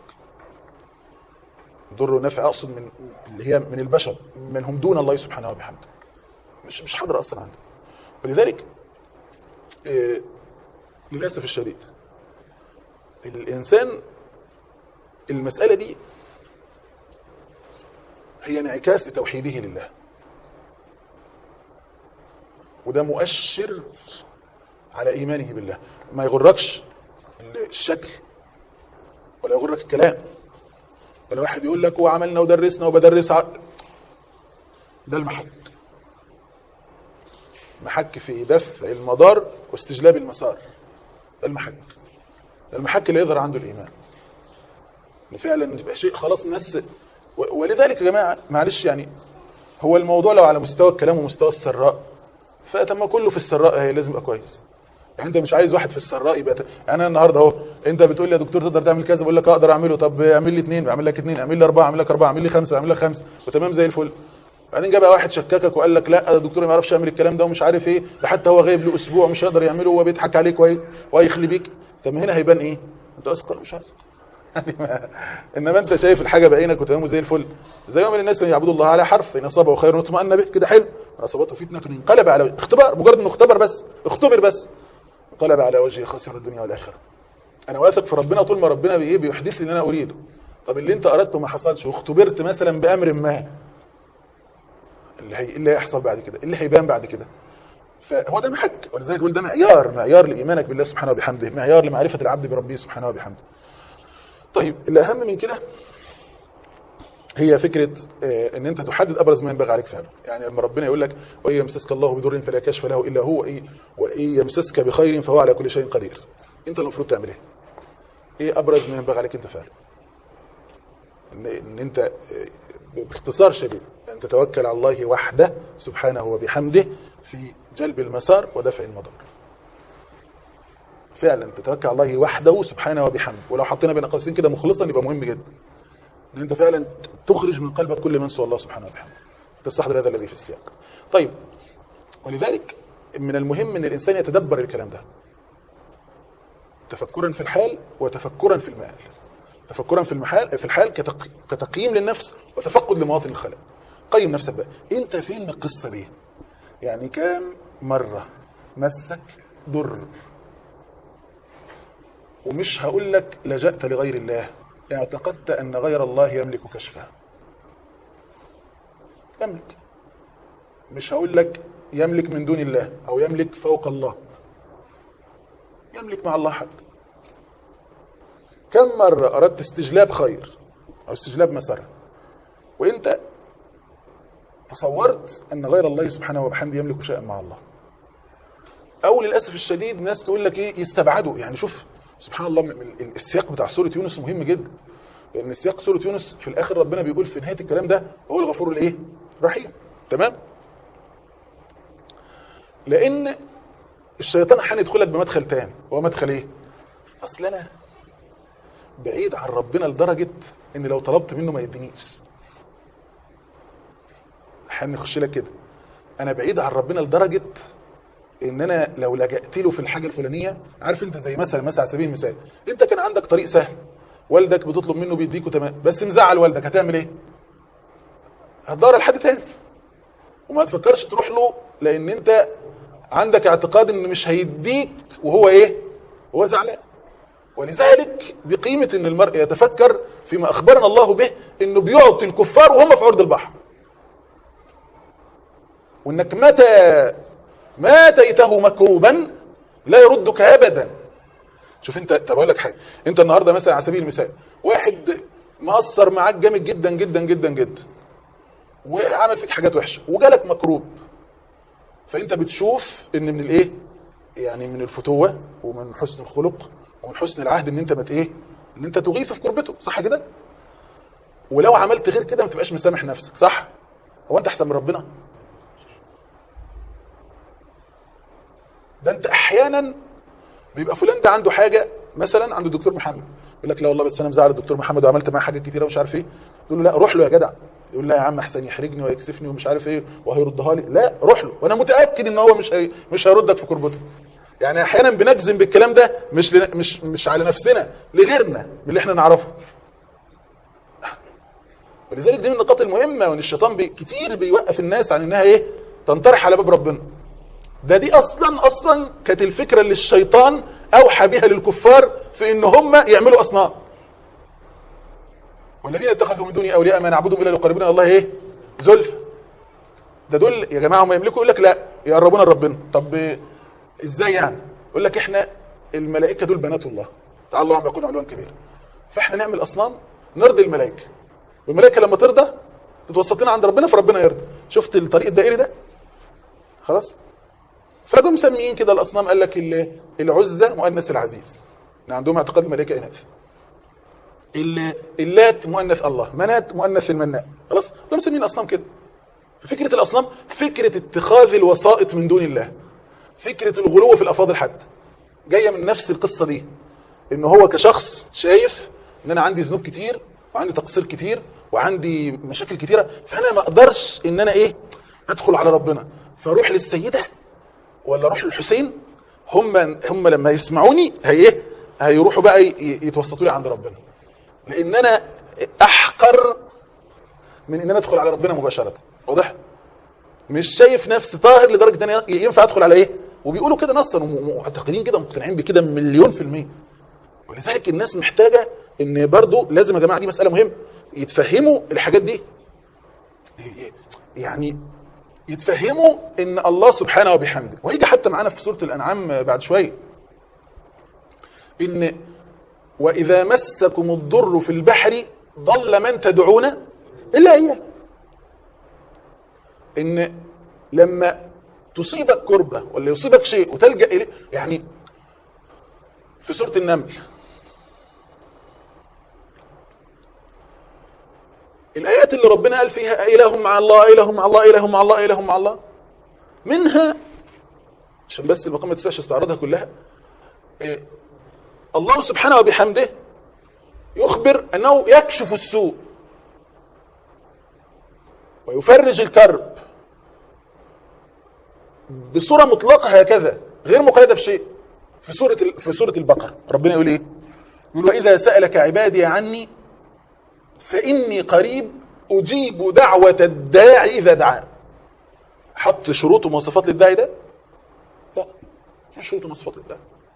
الضر والنفع اقصد من اللي هي من البشر من هم دون الله سبحانه وبحمده مش مش حاضره اصلا عندك ولذلك آه، للاسف الشديد الانسان المساله دي هي انعكاس لتوحيده لله وده مؤشر على ايمانه بالله ما يغركش الشكل ولا يغرك الكلام ولا واحد يقول لك وعملنا ودرسنا وبدرس ع... ده المحك محك في دفع المدار واستجلاب المسار ده المحك ده المحك اللي يظهر عنده الايمان ان فعلا تبقى شيء خلاص الناس و- ولذلك يا جماعه معلش يعني هو الموضوع لو على مستوى الكلام ومستوى السراء فتم كله في السراء هي لازم يبقى كويس يعني انت مش عايز واحد في السراء يبقى ت... يعني انا النهارده اهو انت بتقول لي يا دكتور تقدر تعمل كذا بقول لك اقدر اعمله طب اعمل لي اثنين اعمل لك اثنين اعمل لي اربعه اعمل لك اربعه اعمل لي خمسه اعمل لك خمسه وتمام زي الفل بعدين جه بقى واحد شككك وقال لك لا الدكتور ما يعرفش يعمل الكلام ده ومش عارف ايه ده حتى هو غايب له اسبوع مش هيقدر يعمله وهو بيضحك عليك وهي- وهيخلي بيك طب ما هنا هيبان ايه؟ انت اثقل مش اثقل يعني ما انما انت شايف الحاجه بعينك وتمام زي الفل زي من الناس اللي يعبدوا الله على حرف ان اصابه خير اطمأن به كده حلو ان اصابته فتنه انقلب على اختبار مجرد انه اختبر بس اختبر بس انقلب على وجهه خسر الدنيا والاخره انا واثق في ربنا طول ما ربنا بايه بيحدث لي اللي انا اريده طب اللي انت اردته ما حصلش واختبرت مثلا بامر ما اللي هي اللي هيحصل بعد كده اللي هيبان بعد كده فهو ده محك ولذلك يقول ده معيار معيار لايمانك بالله سبحانه وبحمده معيار لمعرفه العبد بربه سبحانه وبحمده طيب الاهم من كده هي فكره آه، ان انت تحدد ابرز ما ينبغي عليك فعله يعني لما ربنا يقول لك وان يمسسك الله بضر فلا كشف له الا هو وإن- وان يمسسك بخير فهو على كل شيء قدير انت المفروض تعمل ايه ايه ابرز ما ينبغي عليك انت فعله ان, إن انت آه، باختصار شديد ان تتوكل على الله وحده سبحانه وبحمده في جلب المسار ودفع المضار فعلا تتوكل على الله وحده سبحانه وبحمده ولو حطينا بين قوسين كده مخلصا يبقى مهم جدا ان انت فعلا تخرج من قلبك كل من سوى الله سبحانه وبحمده تستحضر هذا الذي في السياق طيب ولذلك من المهم ان الانسان يتدبر الكلام ده تفكرا في الحال وتفكرا في المآل تفكرا في المحال في الحال كتق... كتقييم للنفس وتفقد لمواطن الخلل قيم نفسك بقى انت فين من القصه دي يعني كام مره مسك ضر ومش هقول لك لجأت لغير الله اعتقدت أن غير الله يملك كشفها يملك مش هقول لك يملك من دون الله أو يملك فوق الله يملك مع الله حتى كم مرة أردت استجلاب خير أو استجلاب مسار وأنت تصورت أن غير الله سبحانه وبحمده يملك شيئا مع الله او للاسف الشديد ناس تقول لك ايه يستبعدوا يعني شوف سبحان الله من- من السياق بتاع سوره يونس مهم جدا لان سياق سوره يونس في الاخر ربنا بيقول في نهايه الكلام ده هو الغفور الايه الرحيم تمام لان الشيطان احيانا يدخلك بمدخل تاني هو مدخل ايه اصل انا بعيد عن ربنا لدرجه ان لو طلبت منه ما يدينيش احيانا يخش لك كده انا بعيد عن ربنا لدرجه ان انا لو لجأت له في الحاجه الفلانيه عارف انت زي مثلا مثلا على سبيل المثال انت كان عندك طريق سهل والدك بتطلب منه بيديكوا تمام بس مزعل والدك هتعمل ايه؟ هتدور على حد تاني وما تفكرش تروح له لان انت عندك اعتقاد ان مش هيديك وهو ايه؟ هو زعلان ولذلك بقيمه ان المرء يتفكر فيما اخبرنا الله به انه بيعطي الكفار وهم في عرض البحر وانك متى ما اتيته مكروبا لا يردك ابدا شوف انت طب اقول لك حاجه انت النهارده مثلا على سبيل المثال واحد مقصر معاك جامد جدا جدا جدا جدا وعمل فيك حاجات وحشه وجالك مكروب فانت بتشوف ان من الايه يعني من الفتوه ومن حسن الخلق ومن حسن العهد ان انت مت ايه ان انت تغيث في كربته صح كده ولو عملت غير كده ما تبقاش مسامح نفسك صح هو انت احسن من ربنا ده انت احيانا بيبقى فلان ده عنده حاجه مثلا عند الدكتور محمد يقول لك لا والله بس انا مزعل الدكتور محمد وعملت معاه حاجات كتيره ومش عارف ايه تقول له لا روح له يا جدع يقول لا يا عم احسن يحرجني ويكسفني ومش عارف ايه وهيردها لي لا روح له وانا متاكد ان هو مش هي مش هيردك في كربته يعني احيانا بنجزم بالكلام ده مش لن... مش مش على نفسنا لغيرنا من اللي احنا نعرفه ولذلك دي من النقاط المهمه وان الشيطان بي كتير بيوقف الناس عن انها ايه تنطرح على باب ربنا ده دي اصلا اصلا كانت الفكره اللي الشيطان اوحى بها للكفار في ان هم يعملوا اصنام والذين اتخذوا من دونه اولياء ما نعبدهم الا ليقربونا الى الله ايه زلفى ده دول يا جماعه هم يملكوا يقول لك لا يقربونا لربنا طب ازاي يعني يقول لك احنا الملائكه دول بنات الله تعالى الله عما يقول علوا كبيرا فاحنا نعمل اصنام نرضي الملائكه والملائكه لما ترضى تتوسط لنا عند ربنا فربنا يرضى شفت الطريق الدائري ده خلاص فجم مسميين كده الاصنام قال لك ال- العزى مؤنث العزيز إن عندهم اعتقاد الملائكه اناث ال- اللات مؤنث الله منات مؤنث المناء خلاص دول مسمين اصنام كده ففكره الاصنام فكره اتخاذ الوسائط من دون الله فكره الغلو في الافاضل حتى جايه من نفس القصه دي ان هو كشخص شايف ان انا عندي ذنوب كتير وعندي تقصير كتير وعندي مشاكل كتيره فانا ما اقدرش ان انا ايه ادخل على ربنا فاروح للسيده ولا اروح للحسين هم هم لما يسمعوني هي ايه هيروحوا بقى ي- يتوسطوا لي عند ربنا لان انا احقر من ان انا ادخل على ربنا مباشره واضح مش شايف نفسي طاهر لدرجه ان أنا ينفع ادخل على ايه وبيقولوا كده نصا ومعتقدين كده مقتنعين بكده مليون في الميه ولذلك الناس محتاجه ان برضو لازم يا جماعه دي مساله مهمه يتفهموا الحاجات دي يعني يتفهموا ان الله سبحانه وبحمده وهيجي حتى معانا في سوره الانعام بعد شويه ان واذا مسكم الضر في البحر ضل من تدعون الا اياه ان لما تصيبك كربه ولا يصيبك شيء وتلجا اليه يعني في سوره النمل الايات اللي ربنا قال فيها اله مع الله اله مع الله اله مع الله اله مع الله منها عشان بس المقام ما تنساش استعراضها كلها إيه الله سبحانه وبحمده يخبر انه يكشف السوء ويفرج الكرب بصوره مطلقه هكذا غير مقيده بشيء في سوره في سوره البقره ربنا يقول ايه؟ يقول واذا سالك عبادي عني فاني قريب اجيب دعوه الداعي اذا دعان حط شروط ومواصفات للداعي ده؟ لا في شروط ومواصفات للداعي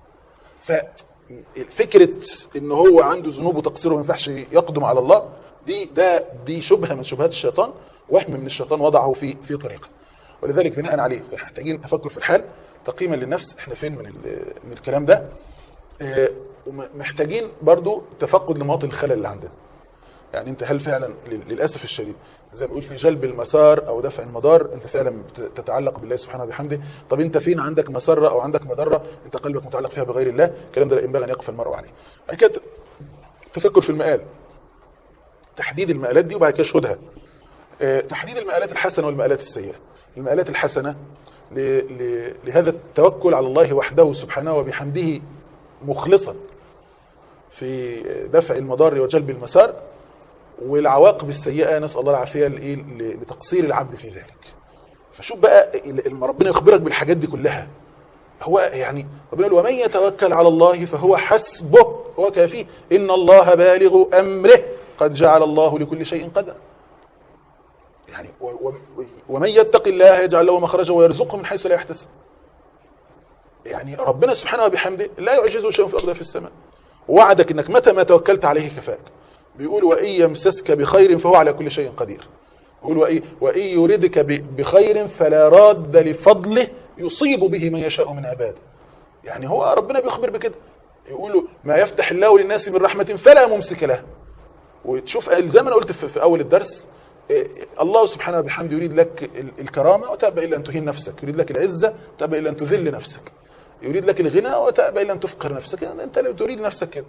ففكره ان هو عنده ذنوب وتقصير وما ينفعش يقدم على الله دي ده دي شبهه من شبهات الشيطان وهم من الشيطان وضعه في في طريقه ولذلك بناء عليه فمحتاجين تفكر في الحال تقييما للنفس احنا فين من من الكلام ده اه ومحتاجين برضو تفقد لمواطن الخلل اللي عندنا يعني انت هل فعلا للاسف الشديد زي ما بيقول في جلب المسار او دفع المدار انت فعلا تتعلق بالله سبحانه وبحمده طب انت فين عندك مسره او عندك مضره انت قلبك متعلق فيها بغير الله الكلام ده ينبغي ان يقف المرء عليه بعد كده تفكر في المآل تحديد المآلات دي وبعد كده شهودها اه تحديد المآلات الحسنه والمآلات السيئه المآلات الحسنه لهذا التوكل على الله وحده سبحانه وبحمده مخلصا في دفع المضار وجلب المسار والعواقب السيئه نسال الله العافيه لايه ل- لتقصير العبد في ذلك فشوف بقى ال- لما ربنا يخبرك بالحاجات دي كلها هو يعني ربنا يقول ومن يتوكل على الله فهو حسبه هو كافيه ان الله بالغ امره قد جعل الله لكل شيء قدر يعني و- و- ومن يتق الله يجعل له مخرجا ويرزقه من حيث لا يحتسب يعني ربنا سبحانه وبحمده لا يعجزه شيء في الارض ولا في السماء وعدك انك متى ما توكلت عليه كفاك بيقول وان يمسسك بخير فهو على كل شيء قدير يقول وإن, وإن يردك ب- بخير فلا راد لفضله يصيب به من يشاء من عباده يعني هو ربنا بيخبر بكده يقول ما يفتح الله للناس من رحمة فلا ممسك له وتشوف زي ما انا قلت في, في اول الدرس إيه، الله سبحانه وبحمده يريد لك ال- الكرامه وتأبى الا ان تهين نفسك، يريد لك العزه وتأبى الا ان تذل نفسك. يريد لك الغنى وتأبى الا ان تفقر نفسك، يعني انت لا تريد نفسك كده.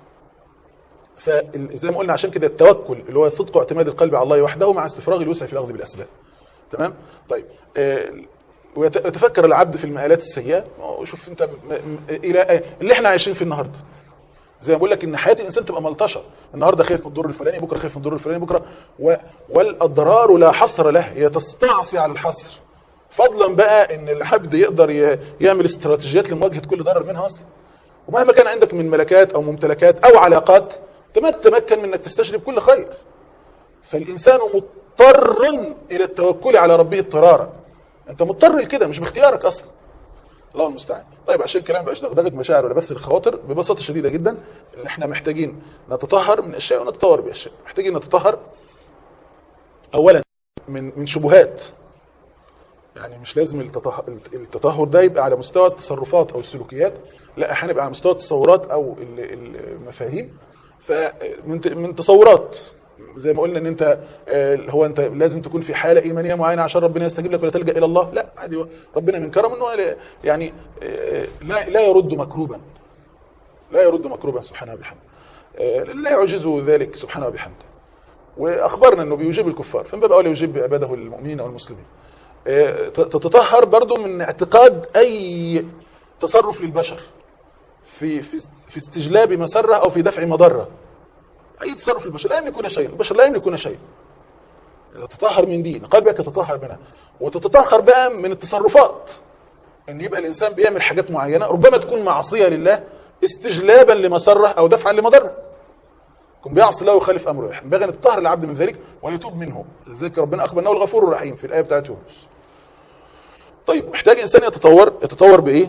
فزي ما قلنا عشان كده التوكل اللي هو صدق واعتماد القلب على الله وحده مع استفراغ الوسع في الاخذ بالاسباب. تمام؟ طيب آه، ويت- ويتفكر العبد في المآلات السيئه وشوف انت م- م- الى آه، اللي احنا عايشين فيه النهارده. زي ما بقول لك ان حياه الانسان تبقى ملطشه النهارده خايف من الضر الفلاني بكره خايف من الضر الفلاني بكره و... والاضرار لا حصر له هي تستعصي على الحصر فضلا بقى ان العبد يقدر ي... يعمل استراتيجيات لمواجهه كل ضرر منها اصلا ومهما كان عندك من ملكات او ممتلكات او علاقات تم- تمكن من انك تستشرب كل خير فالانسان مضطر الى التوكل على ربه اضطرارا انت مضطر لكده مش باختيارك اصلا الله المستعان طيب عشان الكلام ما يبقاش دغدغه مشاعر ولا بث الخواطر ببساطه شديده جدا ان احنا محتاجين نتطهر من اشياء ونتطور باشياء محتاجين نتطهر اولا من من شبهات يعني مش لازم التطه- التطهر ده يبقى على مستوى التصرفات او السلوكيات لا احيانا يبقى على مستوى التصورات او ال- المفاهيم فمن ت- من تصورات زي ما قلنا ان انت آه، هو انت لازم تكون في حاله ايمانيه معينه عشان ربنا يستجيب لك ولا تلجا الى الله لا عادي هو ربنا من كرمه انه لا- يعني آه، لا لا يرد مكروبا لا يرد مكروبا سبحانه وبحمده آه، لا يعجزه ذلك سبحانه وبحمده واخبرنا انه بيجيب الكفار فمن باب اولى يجيب عباده المؤمنين والمسلمين آه، ت- تتطهر برضو من اعتقاد اي تصرف للبشر في في في استجلاب مسره او في دفع مضره اي تصرف للبشر لا يملكون شيئا البشر لا يملكون شيئا تتطهر من دين قلبك يتطهر منها وتتطهر بقى من التصرفات ان يبقى الانسان بيعمل حاجات معينه ربما تكون معصيه لله استجلابا لمسره او دفعا لمضره يكون بيعصي الله ويخالف امره ينبغي ان يتطهر العبد من ذلك ويتوب منه ذلك ربنا اخبر انه الغفور الرحيم في الايه بتاعت يونس طيب محتاج انسان يتطور يتطور بايه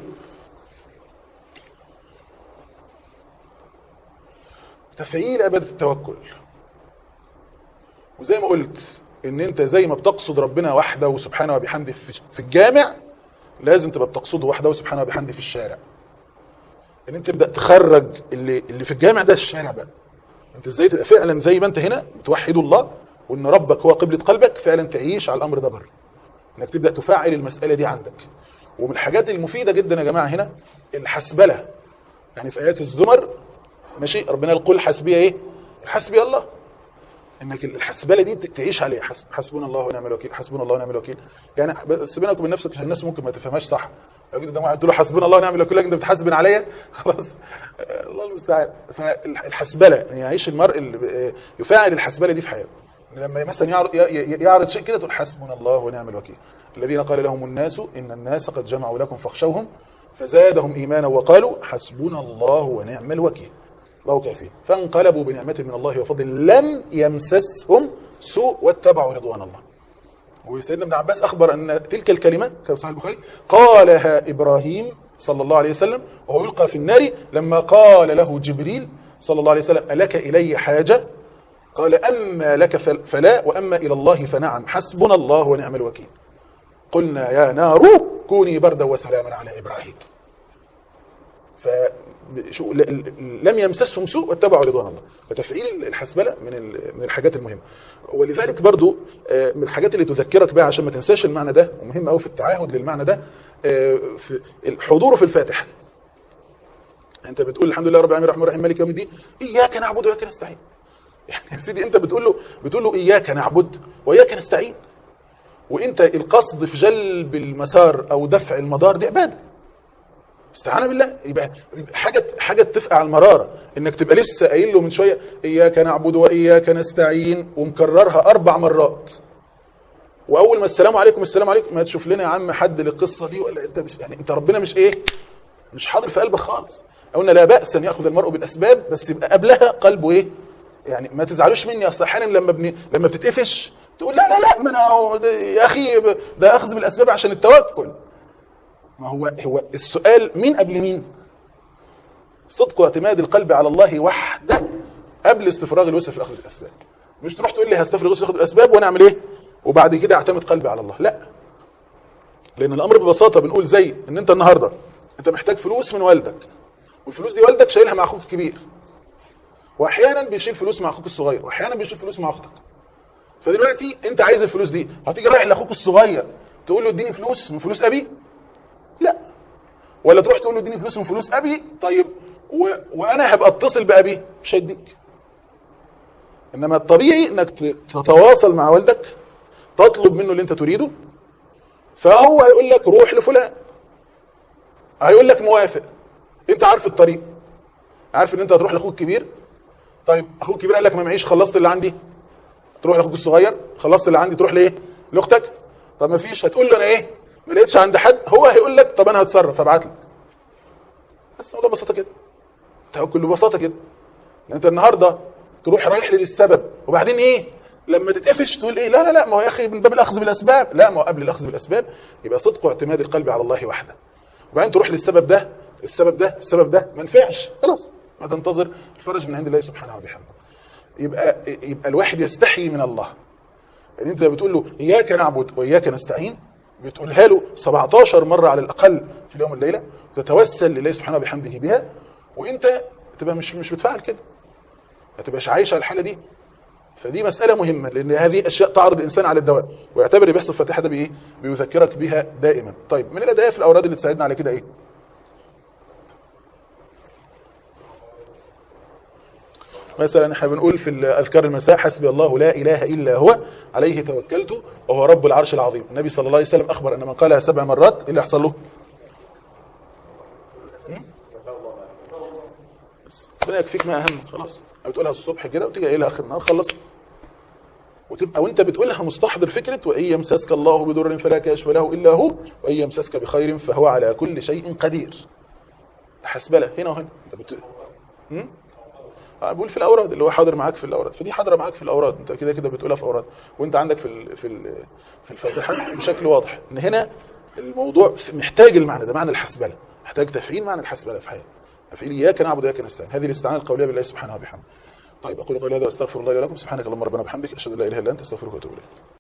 تفعيل عباده التوكل وزي ما قلت ان انت زي ما بتقصد ربنا وحده سبحانه وبحمده في في الجامع لازم تبقى بتقصده وحده سبحانه وبحمده في الشارع ان انت تبدا تخرج اللي اللي في الجامع ده الشارع بقى انت ازاي تبقى فعلا زي ما انت هنا توحد الله وان ربك هو قبلة قلبك فعلا تعيش على الامر ده بره انك تبدا تفعل المساله دي عندك ومن الحاجات المفيده جدا يا جماعه هنا الحسبله يعني في ايات الزمر ماشي ربنا يقول حسبي ايه حسبي الله انك الحسبله دي تعيش عليها حسب حسبنا الله ونعم الوكيل حسبنا الله ونعم الوكيل يعني بس بينك وبين نفسك عشان الناس ممكن ما تفهمهاش صح لو جيت قدام واحد تقول له حسبنا الله ونعم الوكيل لكن انت بتحاسبن عليا خلاص آه، الله المستعان فالحسبله يعني يعيش المرء اللي يفاعل الحسبله دي في حياته لما مثلا يعرض, ي- ي- يعرض شيء كده تقول حسبنا الله ونعم الوكيل الذين قال لهم الناس ان الناس قد جمعوا لكم فاخشوهم فزادهم ايمانا وقالوا حسبنا الله ونعم الوكيل الله كافي فانقلبوا بنعمة من الله وفضل لم يمسسهم سوء واتبعوا رضوان الله وسيدنا ابن عباس اخبر ان تلك الكلمه كما في صحيح البخاري قالها ابراهيم صلى الله عليه وسلم وهو يلقى في النار لما قال له جبريل صلى الله عليه وسلم الك الي حاجه قال اما لك فل- فلا واما الى الله فنعم حسبنا الله ونعم الوكيل قلنا يا نار كوني بردا وسلاما على ابراهيم ف شو ل- ل- لم يمسسهم سوء واتبعوا رضوان الله فتفعيل الحسبله من ال- من الحاجات المهمه ولذلك برضو آه، من الحاجات اللي تذكرك بها عشان ما تنساش المعنى ده ومهم قوي في التعاهد للمعنى ده آه، في حضوره في الفاتحه انت بتقول الحمد لله رب العالمين الرحمن الرحيم مالك يوم الدين اياك نعبد واياك نستعين يعني يا سيدي انت بتقول له بتقول له اياك نعبد واياك نستعين وانت القصد في جلب المسار او دفع المدار دي عباده استعانه بالله يبقى يبقى حاجه حاجه تفقع على المراره انك تبقى لسه قايل له من شويه اياك نعبد واياك نستعين ومكررها اربع مرات واول ما السلام عليكم السلام عليكم ما تشوف لنا يا عم حد للقصه دي ولا انت مش يعني انت ربنا مش ايه مش حاضر في قلبك خالص قلنا لا باس ان ياخذ المرء بالاسباب بس يبقى قبلها قلبه ايه يعني ما تزعلوش مني اصل احيانا لما بني لما بتتقفش تقول لا لا لا ما انا هو ده- يا اخي ب- ده اخذ بالاسباب عشان التوكل ما هو هو السؤال مين قبل مين صدق واعتماد القلب على الله وحده قبل استفراغ الوسع في اخذ الاسباب مش تروح تقول لي هستفرغ الوسع في اخذ الاسباب وانا اعمل ايه وبعد كده اعتمد قلبي على الله لا لان الامر ببساطه بنقول زي ان انت النهارده انت محتاج فلوس من والدك والفلوس دي والدك شايلها مع اخوك الكبير واحيانا بيشيل فلوس مع اخوك الصغير واحيانا بيشيل فلوس مع اختك فدلوقتي انت عايز الفلوس دي هتيجي رايح لاخوك الصغير تقول له اديني فلوس من فلوس ابي لا ولا تروح تقول له اديني فلوس من فلوس ابي طيب و... وانا هبقى اتصل بابي مش هيديك انما الطبيعي انك ت- تتواصل مع والدك تطلب منه اللي انت تريده فهو هيقول لك روح لفلان هيقول لك موافق انت عارف الطريق عارف ان انت هتروح لاخوك الكبير طيب اخوك الكبير قال لك ما معيش خلصت اللي عندي تروح لاخوك الصغير خلصت اللي عندي تروح لايه لاختك طب ما فيش هتقول له انا ايه ما لقيتش عند حد هو هيقول لك طب انا هتصرف ابعت لك بس الموضوع ببساطه كده توكل ببساطه كده لأن انت النهارده تروح رايح لي للسبب وبعدين ايه لما تتقفش تقول ايه لا لا لا ما هو يا اخي من باب الاخذ بالاسباب لا ما هو قبل الاخذ بالاسباب يبقى صدق واعتماد القلب على الله وحده وبعدين تروح للسبب ده السبب ده السبب ده ما نفعش خلاص ما تنتظر الفرج من عند الله سبحانه وبحمده يبقى يبقى الواحد يستحي من الله يعني انت بتقول له اياك نعبد واياك نستعين بتقولها له 17 مره على الاقل في اليوم والليله تتوسل لله سبحانه وبحمده بها وانت تبقى مش مش بتفعل كده ما تبقاش عايش على الحاله دي فدي مسألة مهمة لأن هذه أشياء تعرض الإنسان على الدوام ويعتبر اللي بيحصل في الفاتحة ده بإيه؟ بيذكرك بها دائما. طيب من الأدعية في الأوراد اللي تساعدنا على كده إيه؟ مثلا احنا بنقول في اذكار المساء حسبي الله لا اله الا هو عليه توكلت وهو رب العرش العظيم النبي صلى الله عليه وسلم اخبر ان من قالها سبع مرات ايه اللي يحصل له هم؟ بس ربنا يكفيك ما اهم خلاص بتقولها الصبح كده وتيجي قايلها اخر النهار خلص وتبقى وانت بتقولها مستحضر فكره وان يمسسك الله بضر فلا كاشف له الا هو وان يمسسك بخير فهو على كل شيء قدير حسبله هنا وهنا انت بت... هم؟ آه، بقول في الاوراد اللي هو حاضر معاك في الاوراد فدي حاضره معاك في الاوراد انت كده كده بتقولها في اوراد وانت عندك في ال في ال في الفاتحه بشكل واضح ان هنا الموضوع في- محتاج المعنى ده معنى الحسبله محتاج تفعيل معنى الحسبله في حياتك تفعيل اياك نعبد واياك نستعين هذه الاستعانه القوليه بالله سبحانه وبحمده طيب اقول قولي هذا واستغفر الله لي ولكم سبحانك اللهم ربنا وبحمدك اشهد ان لا اله الا انت استغفرك واتوب اليك